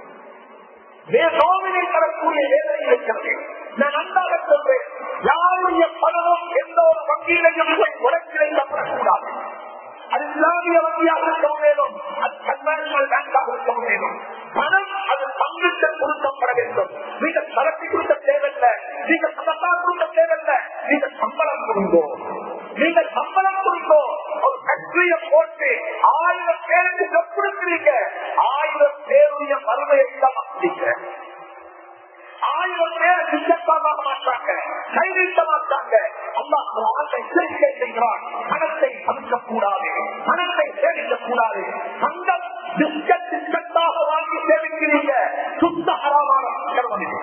வே- நோவினை தரக்கூடிய வேதனை இருக்கிறது நான் நன்றாக சொல்றேன் யாருடைய பணமும் எந்த ஒரு வங்கியிலையும் போய் முடக்கி வைக்கப்படக்கூடாது அது இஸ்லாமிய வங்கியாக இருக்க வேண்டும் அது கன்வென்ஷனல் பேங்காக இருக்க வேண்டும் பணம் அது பங்குக்கு கொடுக்கப்பட வேண்டும் நீங்க சரக்கு கொடுக்க தேவையில்லை நீங்க சதத்தா கொடுக்க தேவையில்லை நீங்க சம்பளம் கொடுங்கோ நீங்க சம்பளம் கொடுங்கோ ஒரு ஃபேக்டரிய போட்டு ஆயிரம் பேருக்கு job கொடுக்கிறீங்க ஆயிரம் பேருடைய வறுமையை சமர்ப்பிங்க ஆயிரம் பேர் நிச்சயமாக மாட்டாங்க கைவிட்ட மாட்டாங்க அல்லாஹ் குர்ஆன்ல எச்சரிக்கை செய்கிறான் பணத்தை பதுக்கக் கூடாது பணத்தை சேமிக்கக் கூடாது தங்கம் பிஸ்கட் பிஸ்கட்டாக வாங்கி சேமிக்கிறீங்க சுத்த ஹராமான கருவம் இது.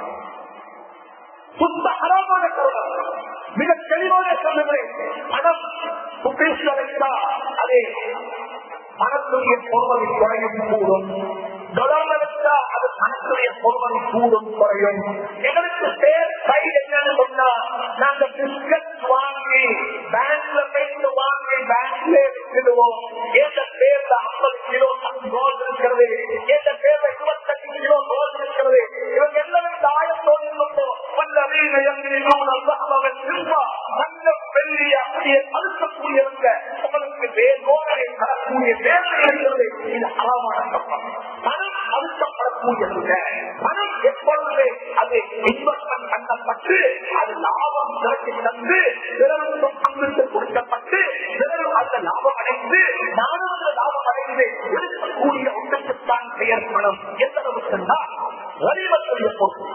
சுத்த ஹராமான கருவம் மிக தெளிவாக சொல்லுகிறேன் பணம் சுப்பேஸ்வர வைத்தா அதே பணத்துடைய பொறுமதி குறையும் கூடும் டொலர்ல வச்சா அது பணத்துடைய பொறுமதி கூடும் குறையும் எங்களுக்கு பேர் சைடு என்னன்னு சொன்னா நாங்க பிஸ்கட் வாங்கி பேங்க்ல போயிட்டு வாங்கி பேங்க்ல வச்சிடுவோம் எந்த பேர்ல ஐம்பது கிலோ கோல்டு இருக்கிறது எந்த பேர்ல இருபத்தஞ்சு கிலோ கோல்டு இருக்கிறது இவங்க எல்லாரும் தாயம் தோன்றும் வல்லவீன எங்கிலும் அல்லாஹ் திரும்ப தங்கம் வெள்ளி அப்படியே அழுத்தக்கூடியவங்க உங்களுக்கு வேதோரை தரக்கூடிய வேதனை இருக்கிறது இது அறமான சம்பளம் பணம் அழுத்தப்படக்கூடியவங்க பணம் எப்பொழுது அது இன்வெஸ்ட்மெண்ட் பண்ணப்பட்டு அது லாபம் திரட்டி தந்து பிறருக்கும் பங்குக்கு கொடுக்கப்பட்டு பிறரும் அந்த லாபம் அடைந்து நானும் அந்த லாபம் அடைந்து இருக்கக்கூடிய ஒன்றுக்குத்தான் பெயர் பணம் எந்த அளவுக்குன்னா வரிவத்துடைய பொருள்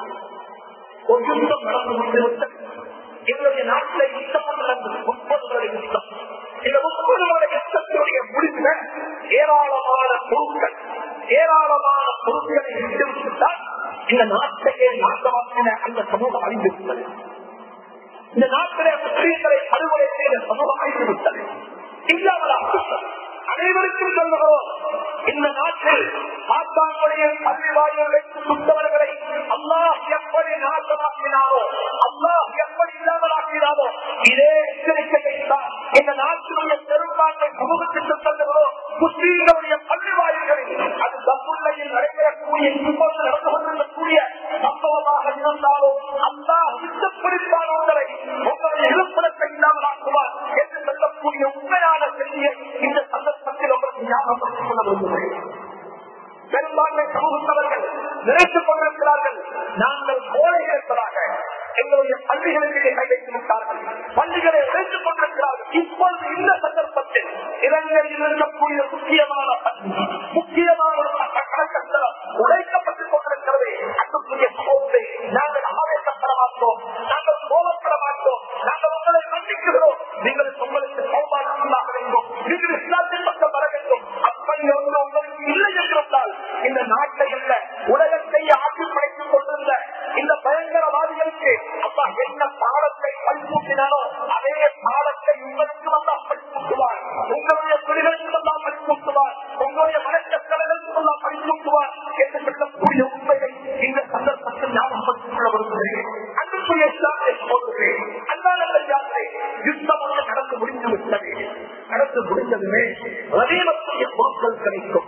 ஒரு யுத்தம் நடந்து கொண்டிருந்தது எங்களுடைய நாட்டில் யுத்தம் ஒன்று நடந்தது முப்பது வருட யுத்தம் இந்த முப்பது வருட யுத்தத்தினுடைய முடிவுல ஏராளமான பொருட்கள் ஏராளமான பொருட்களை விட்டுவிட்டுத்தான் இந்த நாட்டையே நாட்டமாக்கின அந்த சமூகம் அழிந்துவிட்டது இந்த நாட்டிலே முஸ்லீம்களை படுகொலை செய்த சமூகம் அழிந்துவிட்டது இல்லாமலாகிவிட்டது அனைவருக்கும் சொல்லுகிறோம் இந்த நாட்டில் பாத்தாங்களுடைய கல்வி வாயில்களுக்கு சுத்தவர்களை அல்லாஹ் எப்படி நாசமாக்கினாரோ அல்லாஹ் எப்படி இல்லாமலாக்கினாரோ இதே எச்சரிக்கையை தான் இந்த நாட்டினுடைய பெரும்பான்மை சமூகத்திற்கு சொல்லுகிறோம் முஸ்லீம்களுடைய பள்ளி வாயில்களில் அது தப்புள்ளையில் நடைபெறக்கூடிய இப்போது நடந்து கொண்டிருக்கக்கூடிய சம்பவமாக இருந்தாலும் அல்லாஹ் இஷ்டப்பிடிப்பான உங்களை உங்களுடைய இருப்பிடத்தை இல்லாமலாக்குவார் என்று சொல்லக்கூடிய உண்மையான செய்தியை இந்த சந்தர்ப்பத்தில் உங்களுக்கு ஞாபகப்படுத்திக் கொள்ள விரும்புகிறேன் பெரும்பான்மை சமூகத்தவர்கள் நினைத்துக் கொண்டிருக்கிறார்கள் நாங்கள் கோலை இருப்பதாக எங்களுடைய பள்ளிகளுக்கு கை வைத்து விட்டார்கள் பள்ளிகளை உழைத்துக் கொண்டிருக்கிறார்கள் இப்பொழுது இந்த சந்தர்ப்பத்தில் இளைஞரில் இருக்கக்கூடிய முக்கியமான பள்ளி முக்கியமான கணக்கத்தில் உழைக்கப்பட்டுக் கொண்டிருக்கிறது அன்புக்குரிய சமூகத்தை நாங்கள் ஆவேசப்பட மாட்டோம் நாங்கள் கோபப்பட மாட்டோம் நாங்கள் உங்களை மன்னிக்கிறோம் நீங்கள் உங்களுக்கு சௌபாகியமாக வேண்டும் நீங்கள் இஸ்லாத்தின் பக்கம் வர வேண்டும் நாட்டை அல்ல உலகத்தை ஆட்சி படைத்துக் கொண்டிருந்த இந்த பயங்கரவாதிகளுக்கு அப்பா என்ன பாடத்தை படிப்பூட்டினாலோ அதே பாடத்தை உங்களுக்கு வந்தா படிப்பூட்டுவார் உங்களுடைய தொழிலுக்கு வந்தா படிப்பூட்டுவார் உங்களுடைய மனக்கத்தலைகளுக்கு வந்தா படிப்பூட்டுவார் என்று சொல்லக்கூடிய உண்மையை இந்த சந்தர்ப்பத்தில் ஞாபகப்படுத்திக் கொள்ள விரும்புகிறேன் அன்புக்குரிய இஸ்லாத்தை போடுகிறேன் அல்லாத யாத்திரை யுத்தம் ஒன்று நடந்து முடிந்து விட்டது நடந்து முடிந்ததுமே ரதீமத்துடைய பொருட்கள் கிடைக்கும்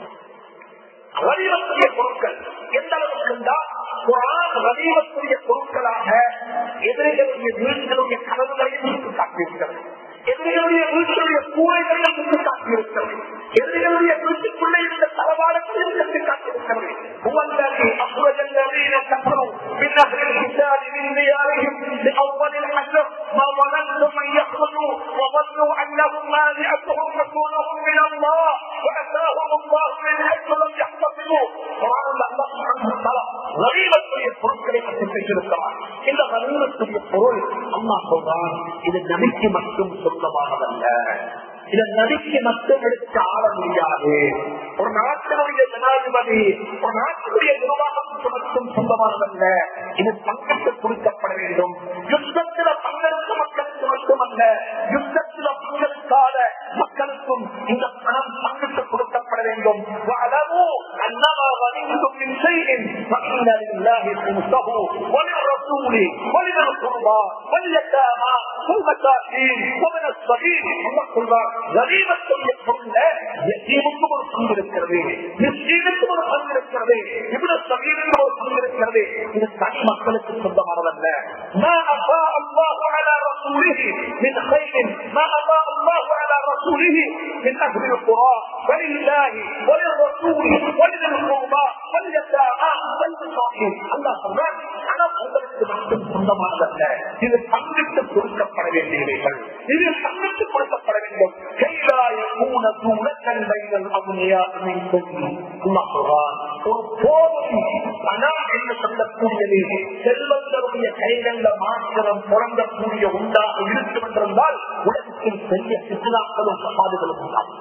ரதீமத்துடைய பொருட்கள் எந்த அளவுக்கு இருந்தால் குரான் ரதீமத்துடைய பொருட்களாக எதிரிகளுடைய வீடுகளுடைய கதவுகளையும் சுட்டு காட்டியிருக்கிறது எதிரிகளுடைய வீட்டுடைய கூரைகளையும் சுட்டு காட்டியிருக்கிறது எதிரிகளுடைய வீட்டுக்குள்ளே இருந்த தளவாடங்களையும் சுட்டு காட்டியிருக்கிறது உவந்ததி أخرج الذين كفروا من أهل الكتاب من ديارهم لأول الحشر ما ظننتم أن يخرجوا وظنوا أنهم مانعتهم رسولهم من الله وأتاهم الله من حيث لم يحتسبوا قرآن الله سبحانه وتعالى غريبத்துடைய பொருட்களை பற்றி பேசியிருக்கிறார் இந்த கரீமத்துடைய பொருள் அம்மா சொல்றான் இது நபிக்கு மட்டும் சொந்தமானதல்ல இதை நபிக்கு மட்டும் எடுத்து ஆட முடியாது ஒரு நாட்டினுடைய ஜனாதிபதி ஒரு நாட்டினுடைய நிர்வாகத்துக்கு மட்டும் சொந்தமானதல்ல இது பங்கத்து கொடுக்கப்பட வேண்டும் யுத்தத்தில் பங்கெடுத்த மக்களுக்கு மட்டுமல்ல யுத்தத்தில் பங்கெடுக்காத மக்களுக்கும் இந்த பணம் பங்கத்து கொடுக்கப்பட வேண்டும் وَاعْلَمُوا أَنَّمَا غَنِمْتُم مِّن شَيْءٍ فَإِنَّ لِلَّهِ خُمُسَهُ وَلِلرَّسُولِ وَلِذِي الْقُرْبَى وَالْيَتَامَى وَالْمَسَاكِينِ وَمِنَ السَّبِيلِ அல்லாஹ் சொல்றார் கரீமத்துடைய பொருள்ல யத்தீமுக்கும் ஒரு பங்கு இருக்கிறது மிஸ்கீனுக்கும் ஒரு பங்கு இருக்கிறது இவ்வளவு சபீனுக்கும் ஒரு பங்கு இருக்கிறது இது தனி மக்களுக்கு சொந்தமானதல்ல ما أفاء الله على رسوله من خير ما أفاء الله على رسوله من أهل القرى ولله وللرسول ولذي القربى واليتامى والمساكين الله சொல்றார் ஆனா உங்களுக்கு மட்டும் சொந்தமானதல்ல இது பங்கிட்டு கொடுக்கப்பட வேண்டியவைகள் இது பங்கிட்டு கொடுக்கப்பட வேண்டும் கைலாய மூன தூணத்தன் வைகள் அவனையா அல்லாஹ் சொல்றான் ஒரு போதும் பணம் என்று சொல்லக்கூடியது செல்வந்தருடைய கைகள்ல மாத்திரம் புறங்கக்கூடிய உண்டாக இருக்கும் என்றிருந்தால் உலகத்தில் பெரிய சித்தனாக்களும் சமாதிகளும் உண்டாகும்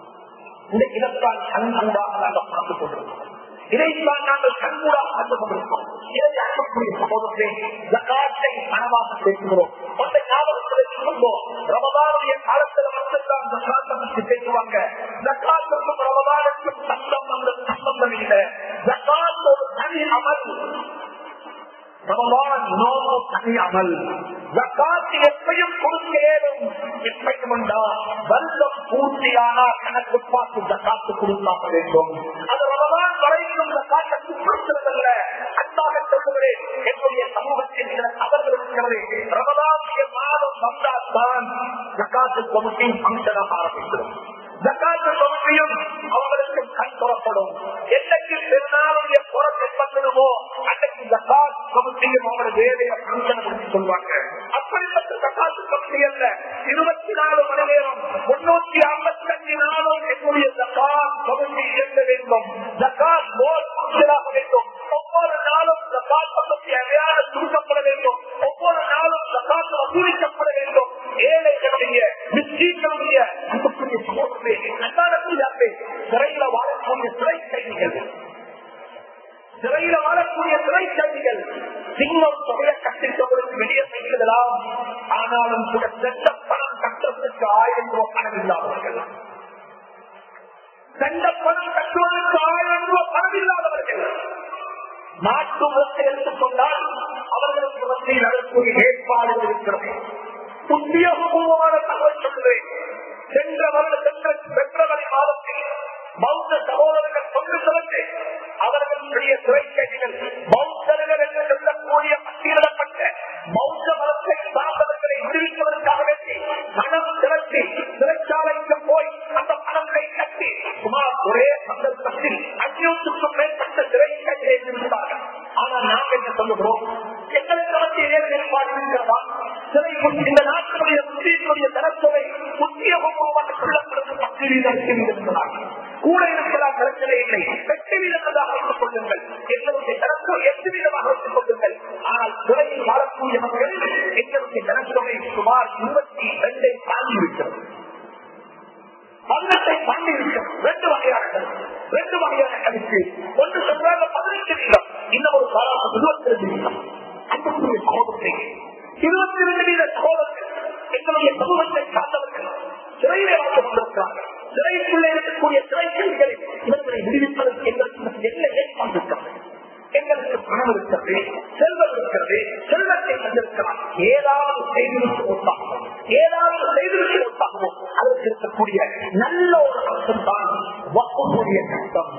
இந்த இதற்கான கண் அன்பாக நாங்கள் பார்த்துக் கொண்டிருக்கிறோம் இதைத்தான் நாங்கள் கண்கூடாக கண்டு கொண்டிருக்கோம் இதை அன்புக்குரிய சகோதரத்தை ஜகாத்தை பணமாக பேசுகிறோம் அந்த ஞாபகத்தில் சொல்லுவோம் ரமதானுடைய காலத்தில் மட்டும்தான் ஜகாத்தை பற்றி பேசுவாங்க ஜகாத்துக்கும் ரமதானுக்கும் சம்பந்தம் சம்பந்தம் இல்லை ஜகாத் ஒரு தனி அமல் ரமலான் நோமோ தனி அமல் ஜக்காத்து எப்பையும் கொடுக்க ஏதும் எப்பையும் உண்டா வல்லம் பூர்த்தியானா கணக்கு பார்த்து ஜக்காத்து கொடுத்தாக வேண்டும் அது ரமலான் வரைக்கும் ஜக்காத்தை சுற்றுச்சதல்ல அன்பாக சொல்லுகிறேன் என்னுடைய சமூகத்தில் சில தவறுகள் இருக்கிறது ரமலானிய மாதம் வந்தால்தான் ஜக்காத்து கமிட்டி ஃபங்க்ஷனாக ஆரம்பிக்கிறோம் ஜக்காத்து கமிட்டியும் அவங்களுக்கு கண் தொடப்படும் என்னைக்கு பெருநாளுடைய புறத்தை பண்ணுமோ அன்னைக்கு ஜக்காத் கமிட்டியும் அவங்களோட வேலையை ஃபங்க்ஷன் முடிச்சு சொல்லுவாங்க அப்படிப்பட்ட ஜக்காத்து கமிட்டி அல்ல இருபத்தி நாலு மணி நேரம் முன்னூத்தி ஐம்பத்தி அஞ்சு நாளும் என்னுடைய ஜக்காத் கமிட்டி இயங்க வேண்டும் ஜக்காத் போல் ஃபங்க்ஷனாக வேண்டும் ஒவ்வொரு நாளும் ஜக்காத் கமிட்டி அடையாளம் சுருக்கப்பட வேண்டும் ஒவ்வொரு நாளும் ஜக்காத் வசூலிக்கப்பட வேண்டும் ஏழைகளுடைய மிஸ்கீன்களுடைய அன்புக்குரிய சமூகமே அன்பானே சிறையில வாழக்கூடிய சிறை கைதிகள் சிறையில வாழக்கூடிய சிறை கைதிகள் சிங்கம் தொகையை கட்டிட்டவர்களுக்கு வெளியே செய்யலாம் ஆனாலும் கூட சென்ற பணம் கட்டுறதுக்கு ஆயிரம் ரூபாய் பணம் இல்லாதவர்கள் சென்ற பணம் கட்டுவதற்கு ஆயிரம் ரூபாய் பணம் இல்லாதவர்கள் நாட்டு மதத்தை எடுத்துக்கொண்டால் அவர்களுக்கு மத்தியில் நடக்கூடிய ஏற்பாடுகள் இருக்கிறது உத்தியோகபூர்வமான தகவல் சொல்கிறேன் சென்ற வருட சென்ற பிப்ரவரி மாதத்தில் பௌத்த சகோதரர்கள் கொண்டு செலுத்தி அவர்களுடைய சிறை கைதிகள் பௌத்தர்கள் என்று சொல்லக்கூடிய பட்டியலிடப்பட்ட பௌத்த மதத்தை சார்ந்தவர்களை விடுவிப்பதற்காக வேண்டி பணம் திரட்டி சிறைச்சாலைக்கு போய் அந்த பணத்தை கட்டி சுமார் ஒரே சந்தர்ப்பத்தில் அஞ்சூற்றுக்கும் மேற்பட்ட சிறை கைதிகளை விடுவித்தார்கள் ஆனால் நாம் என்ன சொல்லுகிறோம் எங்களுக்கு மத்திய ஏற்பாடு இருக்கிறதா சிறை இந்த நாட்டினுடைய முஸ்லீம்களுடைய தரத்துறை உத்தியோகபூர்வமாக சொல்லப்படுவது பத்து வீதத்தில் இருக்கிறார் கூட இருக்கலாம் பிரச்சனை இல்லை எட்டு வீதமாக வைத்துக் கொள்ளுங்கள் எங்களுடைய தரப்பு எட்டு வீதமாக வைத்துக் கொள்ளுங்கள் ஆனால் துறையில் வாழக்கூடிய மக்கள் எங்களுடைய ஜனத்தொகை சுமார் இருபத்தி இரண்டை தாண்டி இருக்கிறது பங்கத்தை தாண்டி இருக்கிறது ரெண்டு வகையான கருத்து ரெண்டு வகையான கருத்து கேள்விகளில் இவர்களை விடுவிப்பதற்கு எங்களுக்கு என்ன ஏற்பாடு எங்களுக்கு பணம் இருக்கிறது செல்வம் இருக்கிறது செல்வத்தை தந்திருக்கலாம் ஏதாவது செய்திருக்கு ஒட்டாகும் ஏதாவது செய்திருக்கு ஒட்டாகுமோ அதற்கு இருக்கக்கூடிய நல்ல ஒரு அர்த்தம் தான் வக்கக்கூடிய கஷ்டம்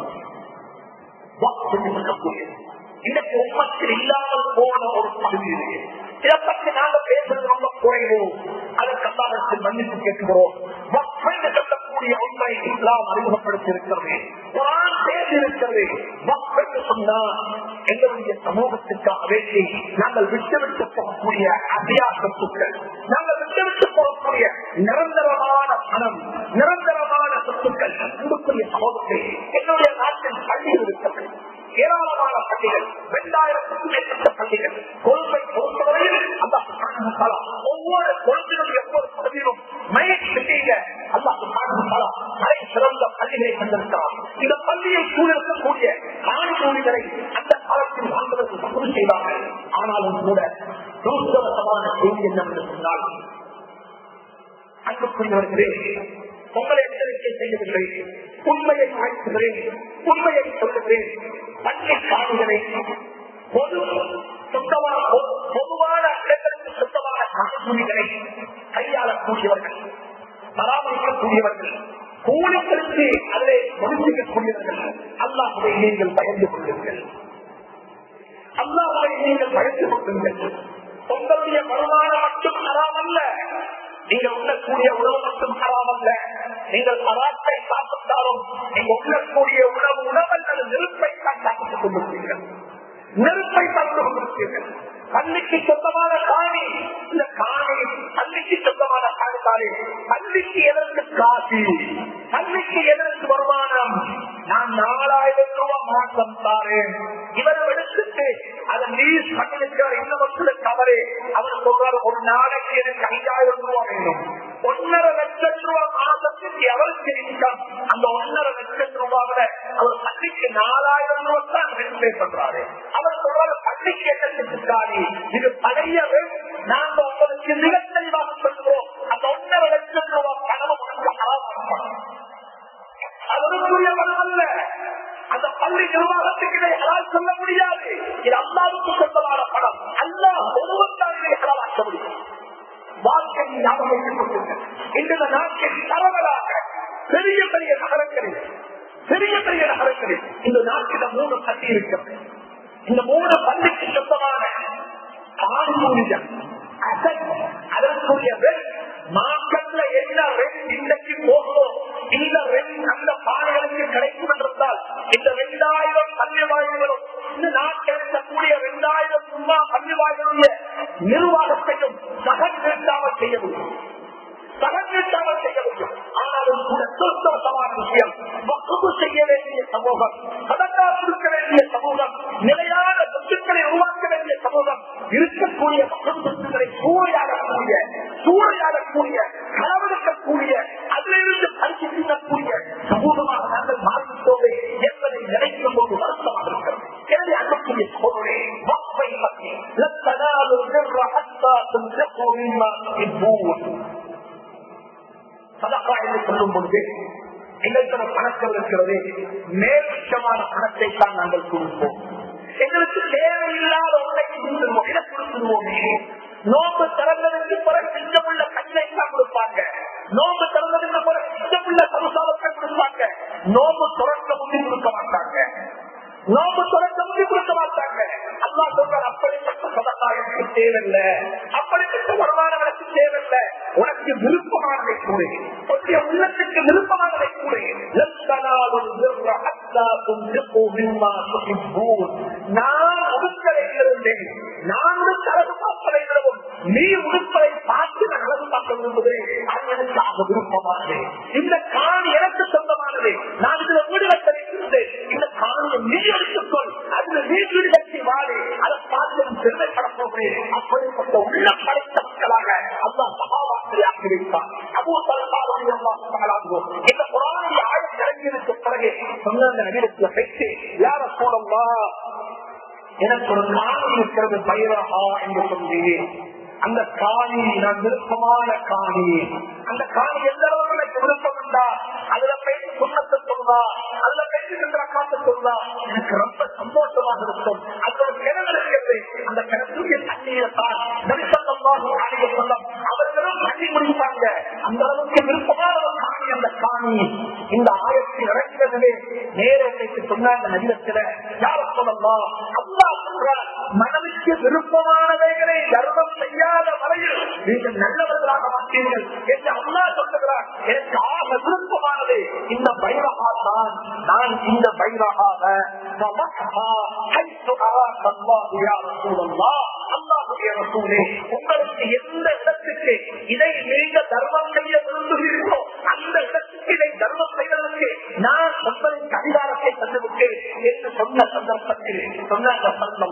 இன்னைக்கு உண்மத்தில் இல்லாமல் போன ஒரு பகுதி இது இதை பற்றி நாங்க பேசுறது ரொம்ப குறைவோம் அதற்கு மன்னிப்பு கேட்கிறோம் வக்ஃபென்று சொல்லக்கூடிய உண்மை இஸ்லாம் அறிமுகப்படுத்தி இருக்கிறது குரான் பேசி இருக்கிறது வக்ஃபென்று சொன்னா எங்களுடைய சமூகத்துக்காக வேண்டி நாங்கள் விட்டுவிட்டு போகக்கூடிய அபியாச சொத்துக்கள் நாங்கள் விட்டுவிட்டு போகக்கூடிய நிரந்தரமான பணம் நிரந்தரமான சொத்துக்கள் அன்புக்குரிய சமூகத்தை என்னுடைய நாட்டில் பள்ளிகள் இருக்கிறது ஏராளமான பள்ளிகள் இரண்டாயிரத்துக்கும் மேற்பட்ட பள்ளிகள் கொள்கை பொறுத்தவரையில் அந்த ஒவ்வொரு கொள்கையும் ஒவ்வொரு பகுதியிலும் மயக் செய்ய அல்லாஹ் மழை சிறந்த பள்ளிகளை கண்டிருக்கிறார் இந்த பள்ளியை சூழக்கூடிய காணிமொழிகளை அந்த காலத்தில் வாழ்ந்தவர்கள் தப்பு செய்வார்கள் ஆனாலும் கூட துருத்தவசமான செய்தி என்னவென்று சொன்னால் அன்புக்குரியவர்களே உங்களை எச்சரிக்கை செய்யவில்லை உண்மையை வாழ்த்துகிறேன் உண்மையை சொல்லுகிறேன் பள்ளி காணிகளை பொது சொந்தமான பொதுவான இடங்களுக்கு சொந்தமான காணிகளை கையாளக்கூடியவர்கள் பராமரிக்கக்கூடியவர்கள் கூலிகளுக்கு அதிலே முடிச்சுக்கக்கூடியவர்கள் அல்லாஹுவை நீங்கள் பயந்து கொள்ளுங்கள் அல்லாஹுவை நீங்கள் பயந்து கொள்ளுங்கள் உங்களுடைய வருமானம் மட்டும் தராமல்ல நீங்கள் உண்ணக்கூடிய உணவு மட்டும் ஹராமல்ல நீங்கள் அராட்டை சாப்பிட்டாலும் நீங்க உண்ணக்கூடிய உணவு உணவல்லது நெருப்பை தான் சாப்பிட்டுக் கொண்டிருக்கிறீர்கள் நெருப்பை சாப்பிட்டுக் கொண்டிருக்கிறீர்கள் பள்ளிக்கு சொந்தமான காணி இந்த காணி பள்ளிக்கு சொந்தமான காணி தானே பள்ளிக்கு எதற்கு காசி பள்ளிக்கு எதற்கு வருமானம் நான் நாலாயிரம் ரூபாய் மாசம் தாரேன் இவர் எடுத்துட்டு அதை லீஸ் பண்ணிருக்கிறார் இந்த வருஷத்துல தவறு அவர் சொல்றாரு ஒரு நாளைக்கு எனக்கு ஐயாயிரம் ரூபாய் வேண்டும் ஒன்னரை லட்சம் ரூபாய் மாசத்துக்கு எவருக்கு இன்கம் அந்த ஒன்னரை லட்சம் ரூபாவில அவர் பள்ளிக்கு நாலாயிரம் ரூபாய் தான் ரெண்டு பண்றாரு அவர் சொல்றாரு பள்ளிக்கு என்ன இது பழைய நாங்க உங்களுக்கு மிக தெளிவாக சொல்கிறோம் அந்த ஒன்னரை லட்சம் ரூபாய் பணம் அதற்குரிய பணம் அல்ல அந்த பள்ளி நிர்வாகத்துக்கு இதை ஹலால் சொல்ல முடியாது இது அல்லாவுக்கு சொந்தமான பணம் அல்லா ஒருவர் தான் இதை ஹலாலாக்க முடியும் வாழ்க்கை ஞாபகம் கொண்டிருக்கிறது இந்த நாட்டில் தரவலாக பெரிய பெரிய நகரங்களில் பெரிய பெரிய நகரங்களில் இந்த நாட்டில மூணு கட்டி இருக்கிறது இந்த மூணு பள்ளிக்கு சொந்தமான காணொலிகள் அதற்குரிய மார்க்கெட்ல என்ன ரெண்ட் இன்றைக்கு போகிறோம் இந்த ரெண்ட் அந்த பானைகளுக்கு கிடைக்கும் என்றால் இந்த ரெண்டாயிரம் பள்ளிவாய்களும் இந்த நாட்டில் இருக்கக்கூடிய ரெண்டாயிரம் சும்மா பள்ளிவாய்களுடைய நிர்வாகத்தையும் சகன் நிறுத்தாமல் செய்ய முடியும் சகன் நிறுத்தாமல் செய்ய முடியும் ஆனாலும் கூட சுத்தமான விஷயம் வக்குப்பு செய்ய வேண்டிய சமூகம் சதக்கா கொடுக்க வேண்டிய சமூகம் நிலையான சொத்துக்களை உருவாக்க வேண்டிய சமூகம் இருக்கக்கூடிய மக்கள் சொத்துக்களை சூறையாடக்கூடிய சூறையாடக்கூடிய களவெடுக்கக்கூடிய அதிலிருந்து பரிசு செய்யக்கூடிய சமூகமாக நாங்கள் மாறிவிட்டோமே என்பதை நினைக்கும் போது வருத்தமாக இருக்கிறது எனவே அன்புக்குரிய சோழரே வக்பை பற்றி லத்தனாலு நிர்ற ஹத்தா துன்ஃபிகு மிம்மா துஹிப்பூன் சதக்கா என்று சொல்லும் பொழுது எங்களுக்கு பணத்தில் இருக்கிறது மேல்பட்சமான பணத்தை தான் நாங்கள் கொடுப்போம் எங்களுக்கு தேவையில்லாத ஒன்றை கொடுத்துருவோம் இதை கொடுத்துருவோமே நோம்பு திறந்ததுக்கு பிறகு சித்தமுள்ள கண்ணை தான் கொடுப்பாங்க நோம்பு திறந்ததுக்கு பிறகு சித்தமுள்ள சமுசாரத்தை கொடுப்பாங்க நோம்பு துறக்க முடி கொடுக்க மாட்டாங்க நோம்பு துறக்க முடி கொடுக்க மாட்டாங்க அல்லா சொல்றார் அப்படிப்பட்ட சதக்கா எனக்கு தேவையில்லை அப்படிப்பட்ட வருமானம் எனக்கு தேவையில்லை உனக்கு விருப்பமானதை கூறு உன்னுடைய உள்ளத்துக்கு விருப்பமானதை கூறு நான் உடுப்பதை இருந்தேன் நான் அழகு பார்ப்பதை விடவும் நீ உடுப்பதை பார்த்து நான் அழகு பார்க்க விரும்புவது அது எனக்கு ஆக விருப்பமானது இந்த காணி எனக்கு சொந்தமானது நான் இதுல வீடு கட்ட வைத்திருந்தேன் இந்த காணியை நீ எடுத்துக்கொள் அதுல நீ வீடு கட்டி வாடு அதை பார்த்து பெருமைப்பட போகிறேன் அப்படிப்பட்ட உள்ள படைத்த மக்களாக அல்லா சகாவாசிரி ஆக்கியிருப்பார் அபூ தலசாரி அல்லா சகாலாகுவோம் இந்த புறானுடைய ஆயுள் இறங்கியதுக்கு பிறகு சொன்ன அந்த நகரத்துல வைத்து யார சூழல்லா எனக்கு ஒரு காணி இருக்கிறது பைரஹா என்று சொன்னேன் அந்த காணி நான் விருப்பமான காணி அந்த காணி எந்த அளவு எனக்கு விருப்பம் உண்டா அதுல போய் சுண்ணத்தை சொல்றா அல்ல பேசி சென்ற காத்து சொல்றா எனக்கு ரொம்ப சந்தோஷமாக இருக்கும் அதோட கிணறு இருக்கிறது அந்த கிணத்துடைய தண்ணீரை தான் நரிசல்லமாக ஆடிய சொல்லம் அவர்களும் தண்ணி முடிப்பாங்க அந்த அளவுக்கு விருப்பமான ஒரு காணி அந்த காணி இந்த ஆயத்தை இறக்கிறதுலே நேரத்தை சொன்னாங்க நதிரத்துல யார சொல்லலாம் அல்லா சொல்ற மனதுக்கு விருப்பமானவைகளை தர்மம் செய்யாத வரையில் நீங்கள் நல்லவர்களாக மாட்டீர்கள் என்று அல்லா சொல்லுகிறார் எனக்கு ஆக விருப்பமானது இந்த பைரகா தான் நான் இந்த பைரகாக உங்களுக்கு எந்த இடத்துக்கு இதை நீங்க தர்மம் செய்ய விரும்புகிறீர்களோ அந்த இடத்துக்கு இதை தர்மம் செய்வதற்கு நான் உங்களுக்கு அதிகாரத்தை தந்துவிட்டு என்று சொன்ன சந்தர்ப்பத்தில் சொன்னாங்க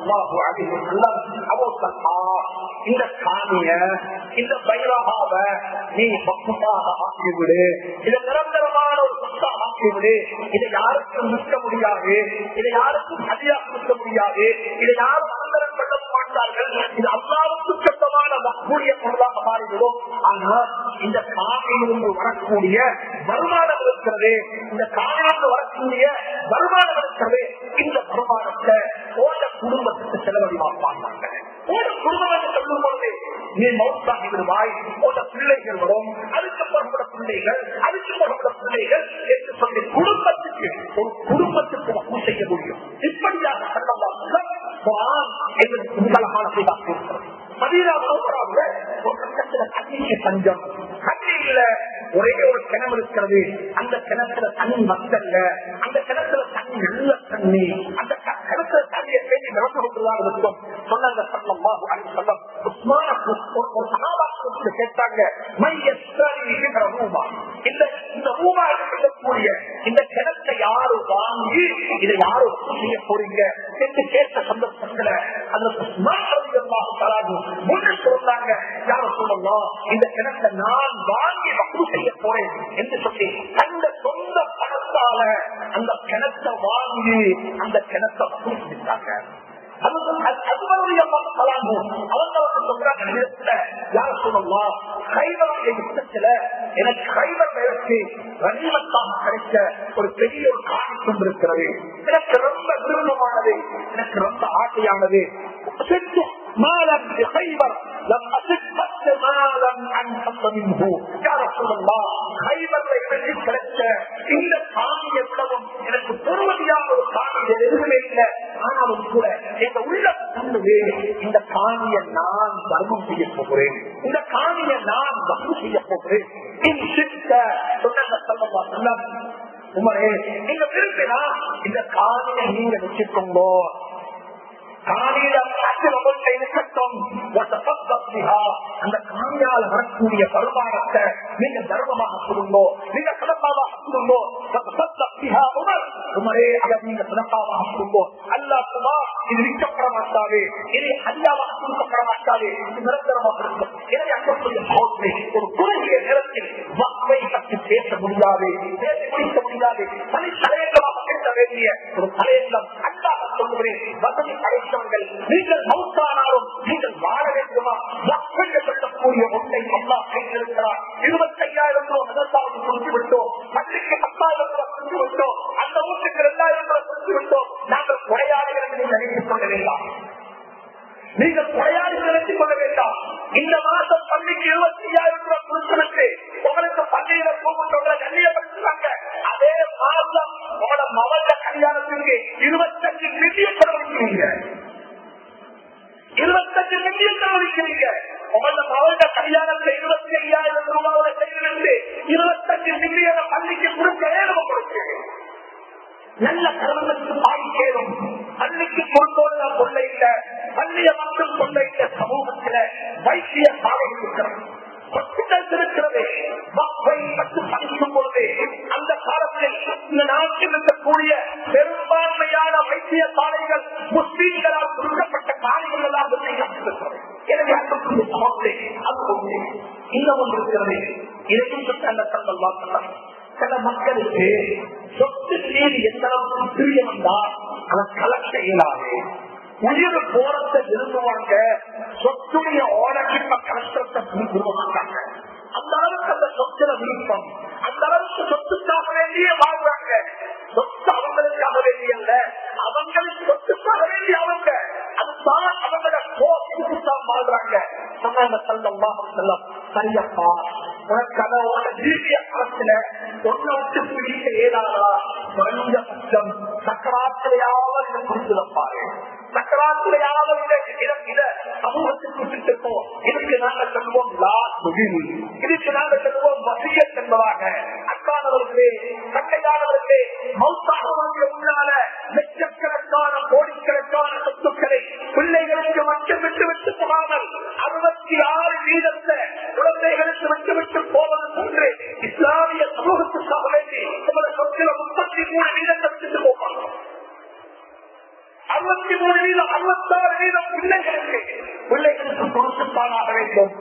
இந்த காணிய இந்த பைரகாவ நீ பக்குமாக ஆக்கிவிடு இதை நிரந்தரமான ஒரு சொத்தாக ஆக்கிவிடு இதை யாருக்கும் நிற்க முடியாது இதை யாருக்கும் சரியாக நிற்க முடியாது இதை யாரும் அந்தரம் கொள்ள மாட்டார்கள் இது அல்லாவுக்கு சொந்தமான கூடிய பொருளாக மாறிவிடும் ஆனால் இந்த காணியிலிருந்து வரக்கூடிய வருமானம் இருக்கிறது இந்த காணியிலிருந்து வரக்கூடிய வருமானம் இருக்கிறது இந்த வருமானத்தை ஓட குடும்பத்துக்கு செலவழிவாப்பாங்க ஓட குடும்பம் என்று சொல்லும் பொழுது நீ மௌத்தாகி விடுவாய் உள்ள பிள்ளைகள் வரும் அதுக்கு பிறகுட பிள்ளைகள் அதுக்கு பிறகுட பிள்ளைகள் என்று சொல்லி குடும்பத்துக்கு ஒரு குடும்பத்துக்கு வசூல் செய்ய முடியும் இப்படியாக சட்டமாக பஞ்சம் கண்ணீர்ல ஒரே ஒரு கிணறு இருக்கிறது அந்த கிணத்துல தண்ணி மக்கள்ல அந்த கிணத்துல தண்ணி நல்ல தண்ணி அந்த கிணத்துல தண்ணியை பேசி நடந்து கொண்டுதான் இருக்கும் சொன்னாங்க சல்லம்மா சொல்லம் உஸ்மான ஒரு சகாபாக்கு கேட்டாங்க மையஸ்வரிங்கிற ரூபா இந்த இந்த ரூபா இருக்கக்கூடிய இந்த கிணத்தை யாரு வாங்கி இதை யாரு செய்ய போறீங்க என்று கேட்ட சந்தர்ப்பத்துல அந்த முன்னு சொல்றாங்க யார சொல்லலாம் இந்த கிணத்தை நான் வாங்கி வசூ செய்ய போறேன் என்று சொல்லி அந்த சொந்த பணத்தால அந்த கிணத்தை வாங்கி அந்த கிணத்தை வசூ செஞ்சாங்க எனக்கு கைவர் நேரத்து ரணிமத்தான் கிடைக்க ஒரு பெரிய ஒரு காணிக்கம் இருக்கிறது எனக்கு ரொம்ப விருப்பமானது எனக்கு ரொம்ப ஆசையானது மாலம் خيبر لم أصب بس مالا عن حق منه يا رسول الله خيبر எனக்கு கிடைச்ச இந்த சாமி எவ்வளவும் எனக்கு பொறுமதியான ஒரு சாமி எதுவுமே இல்லை ஆனாலும் கூட எங்க உள்ள தந்தது இந்த காணியை நான் தர்மம் செய்ய போகிறேன் இந்த காணியை நான் வசூல் செய்ய போகிறேன் என் சித்த சொன்னாங்க சொல்லமா சொன்ன உமரே நீங்க விரும்பினா இந்த காணியை நீங்க வச்சுக்கோங்கோ காணியில உங்கள்கிட்ட இருக்கட்டும் அந்த காணியால் வரக்கூடிய வருமானத்தை நீங்க தர்மமாக கொடுங்கோ நீங்க சிறப்பாக கொடுங்கோ உமரே அதை நீங்க சிறப்பாக கொடுங்கோ அல்லா சுமா இது விற்கப்பட மாட்டாது இது அல்லாவாக கொடுக்கப்பட மாட்டாது இது நிரந்தரமாக இருக்கும் எனவே அங்கக்கூடிய சோதனை ஒரு குறுகிய நேரத்தில் மக்களை பற்றி பேச முடியாது பேசி முடிக்க முடியாது தனி தலையங்கமாக பேச வேண்டிய ஒரு தலையங்கம் அல்லாத சொல்லுகிறேன் வசதி படைத்தவர்கள் நீங்கள் மௌத்தானாலும் நீங்கள் வாழ வேண்டுமா மக்கள் சொல்லக்கூடிய ஒன்றை அல்லா கைத்திருக்கிறார் இருபத்தையாயிரம் ரூபாய் விவசாயம் கொடுத்து விட்டோம் பள்ளிக்கு பத்தாயிரம் ரூபாய் கொடுத்து விட்டோம் அந்த வீட்டுக்கு இரண்டாயிரம் ரூபாய் கொடுத்து விட்டோம் நாங்கள் கொடையாளிகள் என்று நினைத்துக் கொள்ள வேண்டாம் நீங்கள் கொடையாளி நினைத்துக் கொள்ள வேண்டாம் இந்த மாசம் பள்ளிக்கு இருபத்தி ஐயாயிரம் ரூபாய் கொடுத்துருக்கு உங்களுக்கு பள்ளியில போகும்போது கண்ணியப்படுத்துறாங்க அதே மாசம் உங்களோட மவள கல்யாணத்துக்கு இருபத்தஞ்சு மில்லியன் செலவழிக்கிறீங்க இருபத்தஞ்சு மில்லியன் செலவழிக்கிறீங்க உங்களோட மவள கல்யாணத்தை இருபத்தி ஐயாயிரம் ரூபாயோட செய்திருந்து இருபத்தஞ்சு மில்லியன பள்ளிக்கு கொடுக்க நம்ம கொடுக்கிறேன் நல்ல கருவத்துக்கு பாய்க்கேறும் பள்ளிக்கு கொண்டோட கொள்ள இல்ல பள்ளிய மட்டும் கொள்ள இல்ல சமூகத்துல வைத்திய சாலை இருக்கிறது ஹாஸ்பிட்டல்ஸ் இருக்கிறது மக்களை மட்டும் படிக்கும் பொழுது அந்த காலத்தில் இந்த நாட்டில் இருக்கக்கூடிய பெரும்பான்மையான வைத்திய சாலைகள் முஸ்லீம்களால் கொடுக்கப்பட்ட காலைகளால் எனவே அன்புக்குரிய சமத்தை அது ஒன்று இன்னும் ஒன்று இருக்கிறது இதையும் சொல்லி அந்த சந்தல்லா சொன்னார் சில மக்களுக்கு சொத்து மீது எந்த அளவுக்கு பிரியம் வந்தால் அதை கலக்க இயலாது உயிர் போறத்தை விரும்புவாங்க சொத்துடைய ஓனர்ஷிப்ப கஷ்டத்தை விரும்ப மாட்டாங்க அந்த அளவுக்கு அந்த சொத்துல விருப்பம் அந்த அளவுக்கு சொத்துக்காக வேண்டியே வாழ்றாங்க சொன்னாங்க சல்லல்லாஹு அலைஹி வஸல்லம் சரியப்பா உனக்கு அதோட ஜீவிய காலத்துல ஒன்ன விட்டு பிடிக்க ஏதாதா குறைஞ்ச பட்சம் சக்கராத்திரையாவது இதை குறிப்பிடப்பாரு சக்கராத்திரையாவது இதை இதை இதை சமூகத்துக்கு விட்டுட்டோ இதுக்கு நாங்க சொல்லுவோம் லா தொழில் இதுக்கு நாங்க சொல்லுவோம் வசியத் என்பதாக அக்கானவர்களே சட்டையானவர்களே மௌத்தானவர்களுக்கு முன்னால லட்சக்கணக்கான கோடிக்கணக்கான சொத்துக்களை பிள்ளைகளுக்கு மட்டும் விட்டு விட்டு போகாமல் அறுபத்தி ஆறு வீதத்தை குழந்தைகளுக்கு விட்டு விட்டு போவது போன்று இஸ்லாமிய சமூகத்துக்காக வேண்டி உங்களோட சொத்துல முப்பத்தி மூணு வீதத்தை விட்டுட்டு போவாங்க அறுபத்தி மூணு வீதம் அறுபத்தாறு வீதம் பிள்ளைகளுக்கு பிள்ளைகளுக்கு கொடுத்துத்தானாக வேண்டும்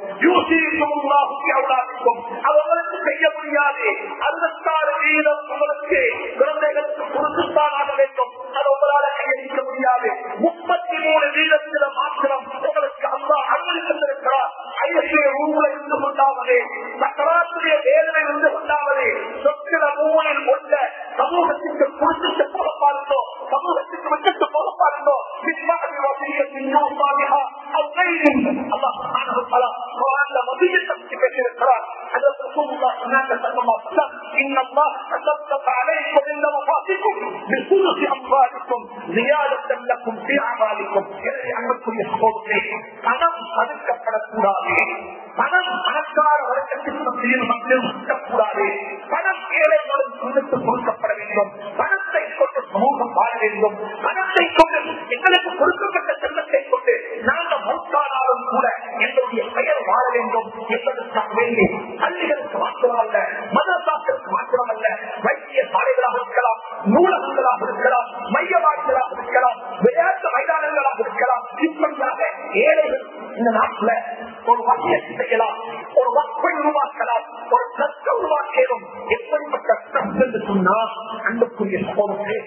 யூசிக்கும் அவர்களுக்கு செய்ய முடியாது அறுபத்தாறு வீதம் உங்களுக்கு குழந்தைகளுக்கு கொடுத்துத்தானாக வேண்டும் அது உங்களால கையளிக்க முடியாது முப்பத்தி மூணு வீதத்தில மாத்திரம் உங்களுக்கு அம்மா அனுமதித்திருக்கிறார் ஐஎஸ்ஏ ரூம்ல இருந்து கொண்டாவது சக்கராத்திரிய வேதனை இருந்து கொண்டாவது சொற்கிற மூணில் கொண்ட சமூகத்துக்கு கொடுத்துட்டு போக பாருந்தோ சமூகத்துக்கு விட்டுட்டு போக பாருந்தோ பின்மாகி வசியத்தின் யோசாமிகா அவ்வையின் அல்லாஹ் சுப்ஹானஹு வ தஆலா குர்ஆன்ல வசியத்தை பற்றி பேசியிருக்கிறார் அதற்கு ரசூலுல்லாஹ் ஸல்லல்லாஹு அலைஹி வஸல்லம் إن الله تصدق عليكم عند وفاتكم بثلث أموالكم زيادة لكم في أعمالكم எனவே அன்புக்குரிய சகோதரே பணம் தடுக்கப்படக்கூடாது பணம் பணக்கார வழக்கத்திற்கு மத்தியில் மக்கள் விற்கக்கூடாது பணம் ஏழைகளும் சொந்தத்து கொடுக்கப்பட வேண்டும் பணத்தை கொண்டு சமூகம் வாழ வேண்டும் பணத்தை கொண்டு எங்களுக்கு கொடுக்கப்பட்ட செல்வத்தை கொண்டு நாங்கள் மௌத்தானாலும் கூட எங்களுடைய பெயர் வாழ வேண்டும் என்பதற்காக வேண்டி பள்ளிகளுக்கு மாத்திரமல்ல மதசாக்களுக்கு மாத்திரமல்ல வைத்திய சாலைகளாக இருக்கலாம் நூலகங்களாக இருக்கலாம் மையவாடிகளாக இருக்கலாம் விளையாட்டு மைதானங்களாக இருக்கலாம் இப்படியாக ஏழைகள் இந்த நாட்டில் ஒரு வகையை செய்யலாம் ஒரு வக்கை உருவாக்கலாம் ஒரு சத்த உருவாக்கியதும் எப்படிப்பட்ட சத்து என்று சொன்னால் அன்புக்குரிய சோதனை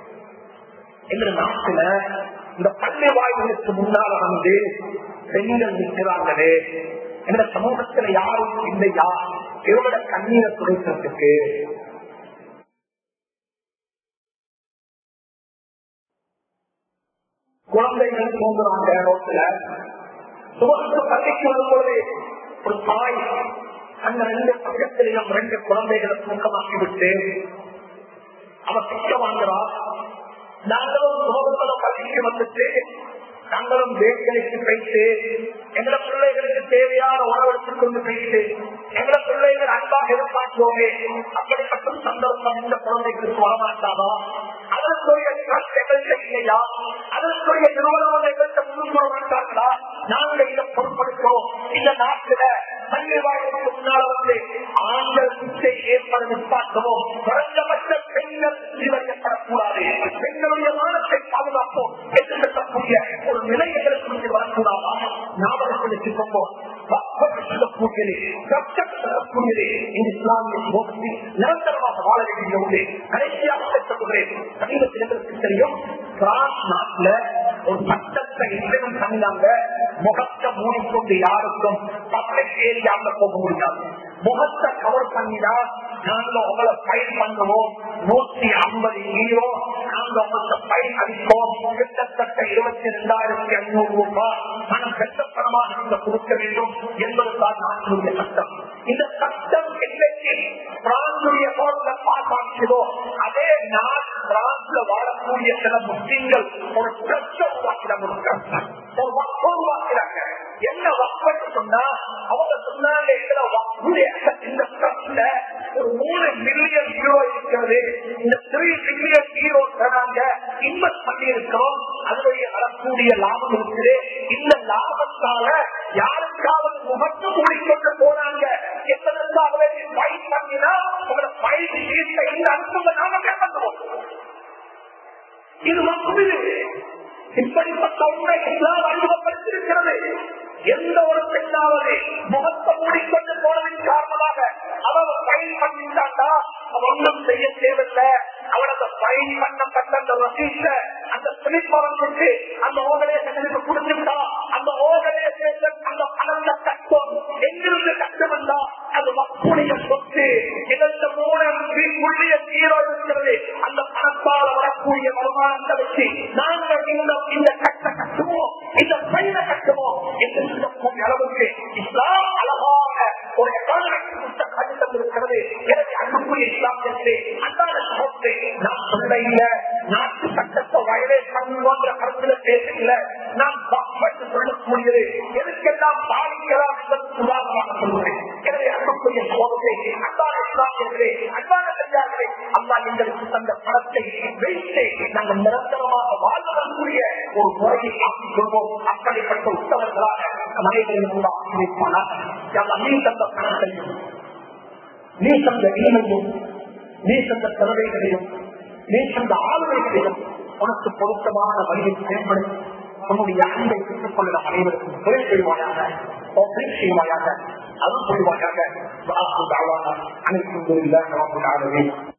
எங்க நாட்டுல இந்த பள்ளி வாய்களுக்கு முன்னால வந்து பெண்கள் நிற்கிறாங்களே எங்க சமூகத்துல யாரும் இல்லையா இவரோட கண்ணீரை துடைக்கிறதுக்கு குழந்தைகள் தோன்றுறாங்க ரோட்ல சுமத்து பள்ளிக்கு வரும்பொழுது ஒரு தாய் அந்த ரெண்டு பக்கத்திலையும் ரெண்டு குழந்தைகளை தூக்கமாக்கி விட்டு அவ பிச்சை வாங்குறா நாங்களும் சுமத்துல பள்ளிக்கு வந்துட்டு நாங்களும் வேட்களுக்கு போயிட்டு எங்களை பிள்ளைகளுக்கு தேவையான உணவெடுத்துக் கொண்டு போயிட்டு எங்களை பிள்ளைகள் அன்பாக எதிர்பார்க்கிறோமே அப்படிப்பட்ட சந்தர்ப்பம் இந்த குழந்தைகளுக்கு வரமாட்டாதா அதற்குரிய trust எங்கள்கிட்ட இல்லையா அதற்குரிய நிறுவனம் எங்கள்கிட்ட முன் வர மாட்டாங்களா நாங்கள் இதை பொருட்படுத்துறோம் இந்த நாட்டில பள்ளி வாழ்க்கைக்கு முன்னால வந்து ஆண்கள் சித்தை ஏற்பட நிற்பாட்டவும் குறைந்தபட்ச பெண்கள் சீரழியப்படக்கூடாது பெண்களுடைய மானத்தை பாதுகாப்போம் என்று சொல்லக்கூடிய ஒரு நிலை எங்களுக்கு வரக்கூடாதா ஞாபகத்தில் வச்சுக்கோம் சொல்லக்கூடியது சொல்லக்கூடியது இந்த இஸ்லாமிய சமூகத்தில் நிரந்தரமாக வாழ வேண்டிய ஒன்று கடைசியாக சொல்லுகிறேன் சமீபத்தில் எங்களுக்கு தெரியும் பிரான்ஸ் நாட்டுல ஒரு சட்டத்தை இன்னும் தந்தாங்க முகத்தை மூடிக்கொண்டு யாருக்கும் பப்ளிக் ஏரியாவுல போக முடியாது முகத்தை கவர் பண்ணினா நாங்க உங்களை பயிர் பண்ணுவோம் நூத்தி ஐம்பது ஹீரோ நாங்க உங்களுக்கு பயிர் அளிப்போம் கிட்டத்தட்ட இருபத்தி ரெண்டாயிரத்தி ஐநூறு ரூபாய் பணம் கட்டப்பணமாக நீங்க கொடுக்க வேண்டும் என்பதுதான் நாட்டினுடைய சட்டம் இந்த சட்டம் என்னைக்கு பிரான்சுடைய போர்ல பாசாக்கிறதோ அதே நாள் பிரான்ஸ்ல வாழக்கூடிய சில முஸ்லீம்கள் ஒரு பிரச்சனை உருவாக்கிட முடியும் ஒரு வக்கம் உருவாக்கிறாங்க என்ன வக்கம் சொன்னா அவங்க சொன்னாங்க எங்களை வக்குடைய இந்த ட்ரஸ்ட்ல ஒரு மூணு மில்லியன் ஹீரோ இருக்கிறது இந்த த்ரீ மில்லியன் ஹீரோ தராங்க இன்வெஸ்ட் பண்ணி இருக்கிறோம் அதனுடைய வரக்கூடிய லாபம் இருக்குது இந்த லாபத்தால யாருக்காவது முகத்து மூடிக்கொண்டு போனாங்க என்பதற்காகவே ஃபைட் பண்ணினா உங்களை ஃபைட் ஷீட்டை இந்த அனுப்புங்க நாம கேட்போம் இது வக்குது இப்படிப்பட்ட உண்மை எல்லாம் அறிமுகப்படுத்திருக்கிறது எந்த ஒரு பெண்ணாவது முகத்தை மூடிக்கொண்டு போனதின் காரணமாக அவள் பயன் பண்ணிட்டாண்டா அவன் ஒன்றும் செய்ய தேவையில்லை அவளது பயன் பண்ணப்பட்ட அந்த ரசீட்ட அந்த பிடிப்பவர்களுக்கு அந்த ஓகலேசனுக்கு கொடுத்துட்டா அந்த ஓகலேசன் அந்த பணத்தை கட்டும் எங்கிருந்து கட்டம் வந்தா அது மக்களுடைய சொத்து இந்த மூணு புள்ளிய ஜீரோ இருக்கிறது அந்த பணத்தால் வரக்கூடிய வருமானத்தை வச்சு நாங்கள் இந்த இந்த கட்ட கட்டுவோம் இந்த பயிரை கட்டுவோம் என்று சொல்லக்கூடிய அளவுக்கு போன்ற கருத்துல பேசல நாம் பட்டு சொல்லக்கூடியது எதுக்கெல்லாம் பாதிக்கலாம் என்பதற்கு உதாரணமாக சொல்கிறேன் எனவே அன்புக்குரிய சோதனை அன்பான இஸ்லாமியர்களே அன்பான பெரியார்களே அம்மா எங்களுக்கு தந்த பணத்தை வைத்து நாங்கள் நிரந்தரமாக வாழ்வதற்குரிய ஒரு முறையை ஆக்கிக் கொள்வோம் அப்படிப்பட்ட உத்தவர்களாக மனிதர்கள் ஆக்கிவிப்பானால் நீ தந்த பணத்தையும் நீ தந்த இனிமையும் நீ தந்த திறமைகளையும் நீ தந்த ஆளுமைகளையும் உனக்கு பொருத்தமான வழியை பயன்படுத்தி உன்னுடைய அன்பை பெற்றுக் கொள்ள அனைவருக்கும் தொழில் செய்வாயாக செய்வாயாக அது செய்வாயாக அனைத்து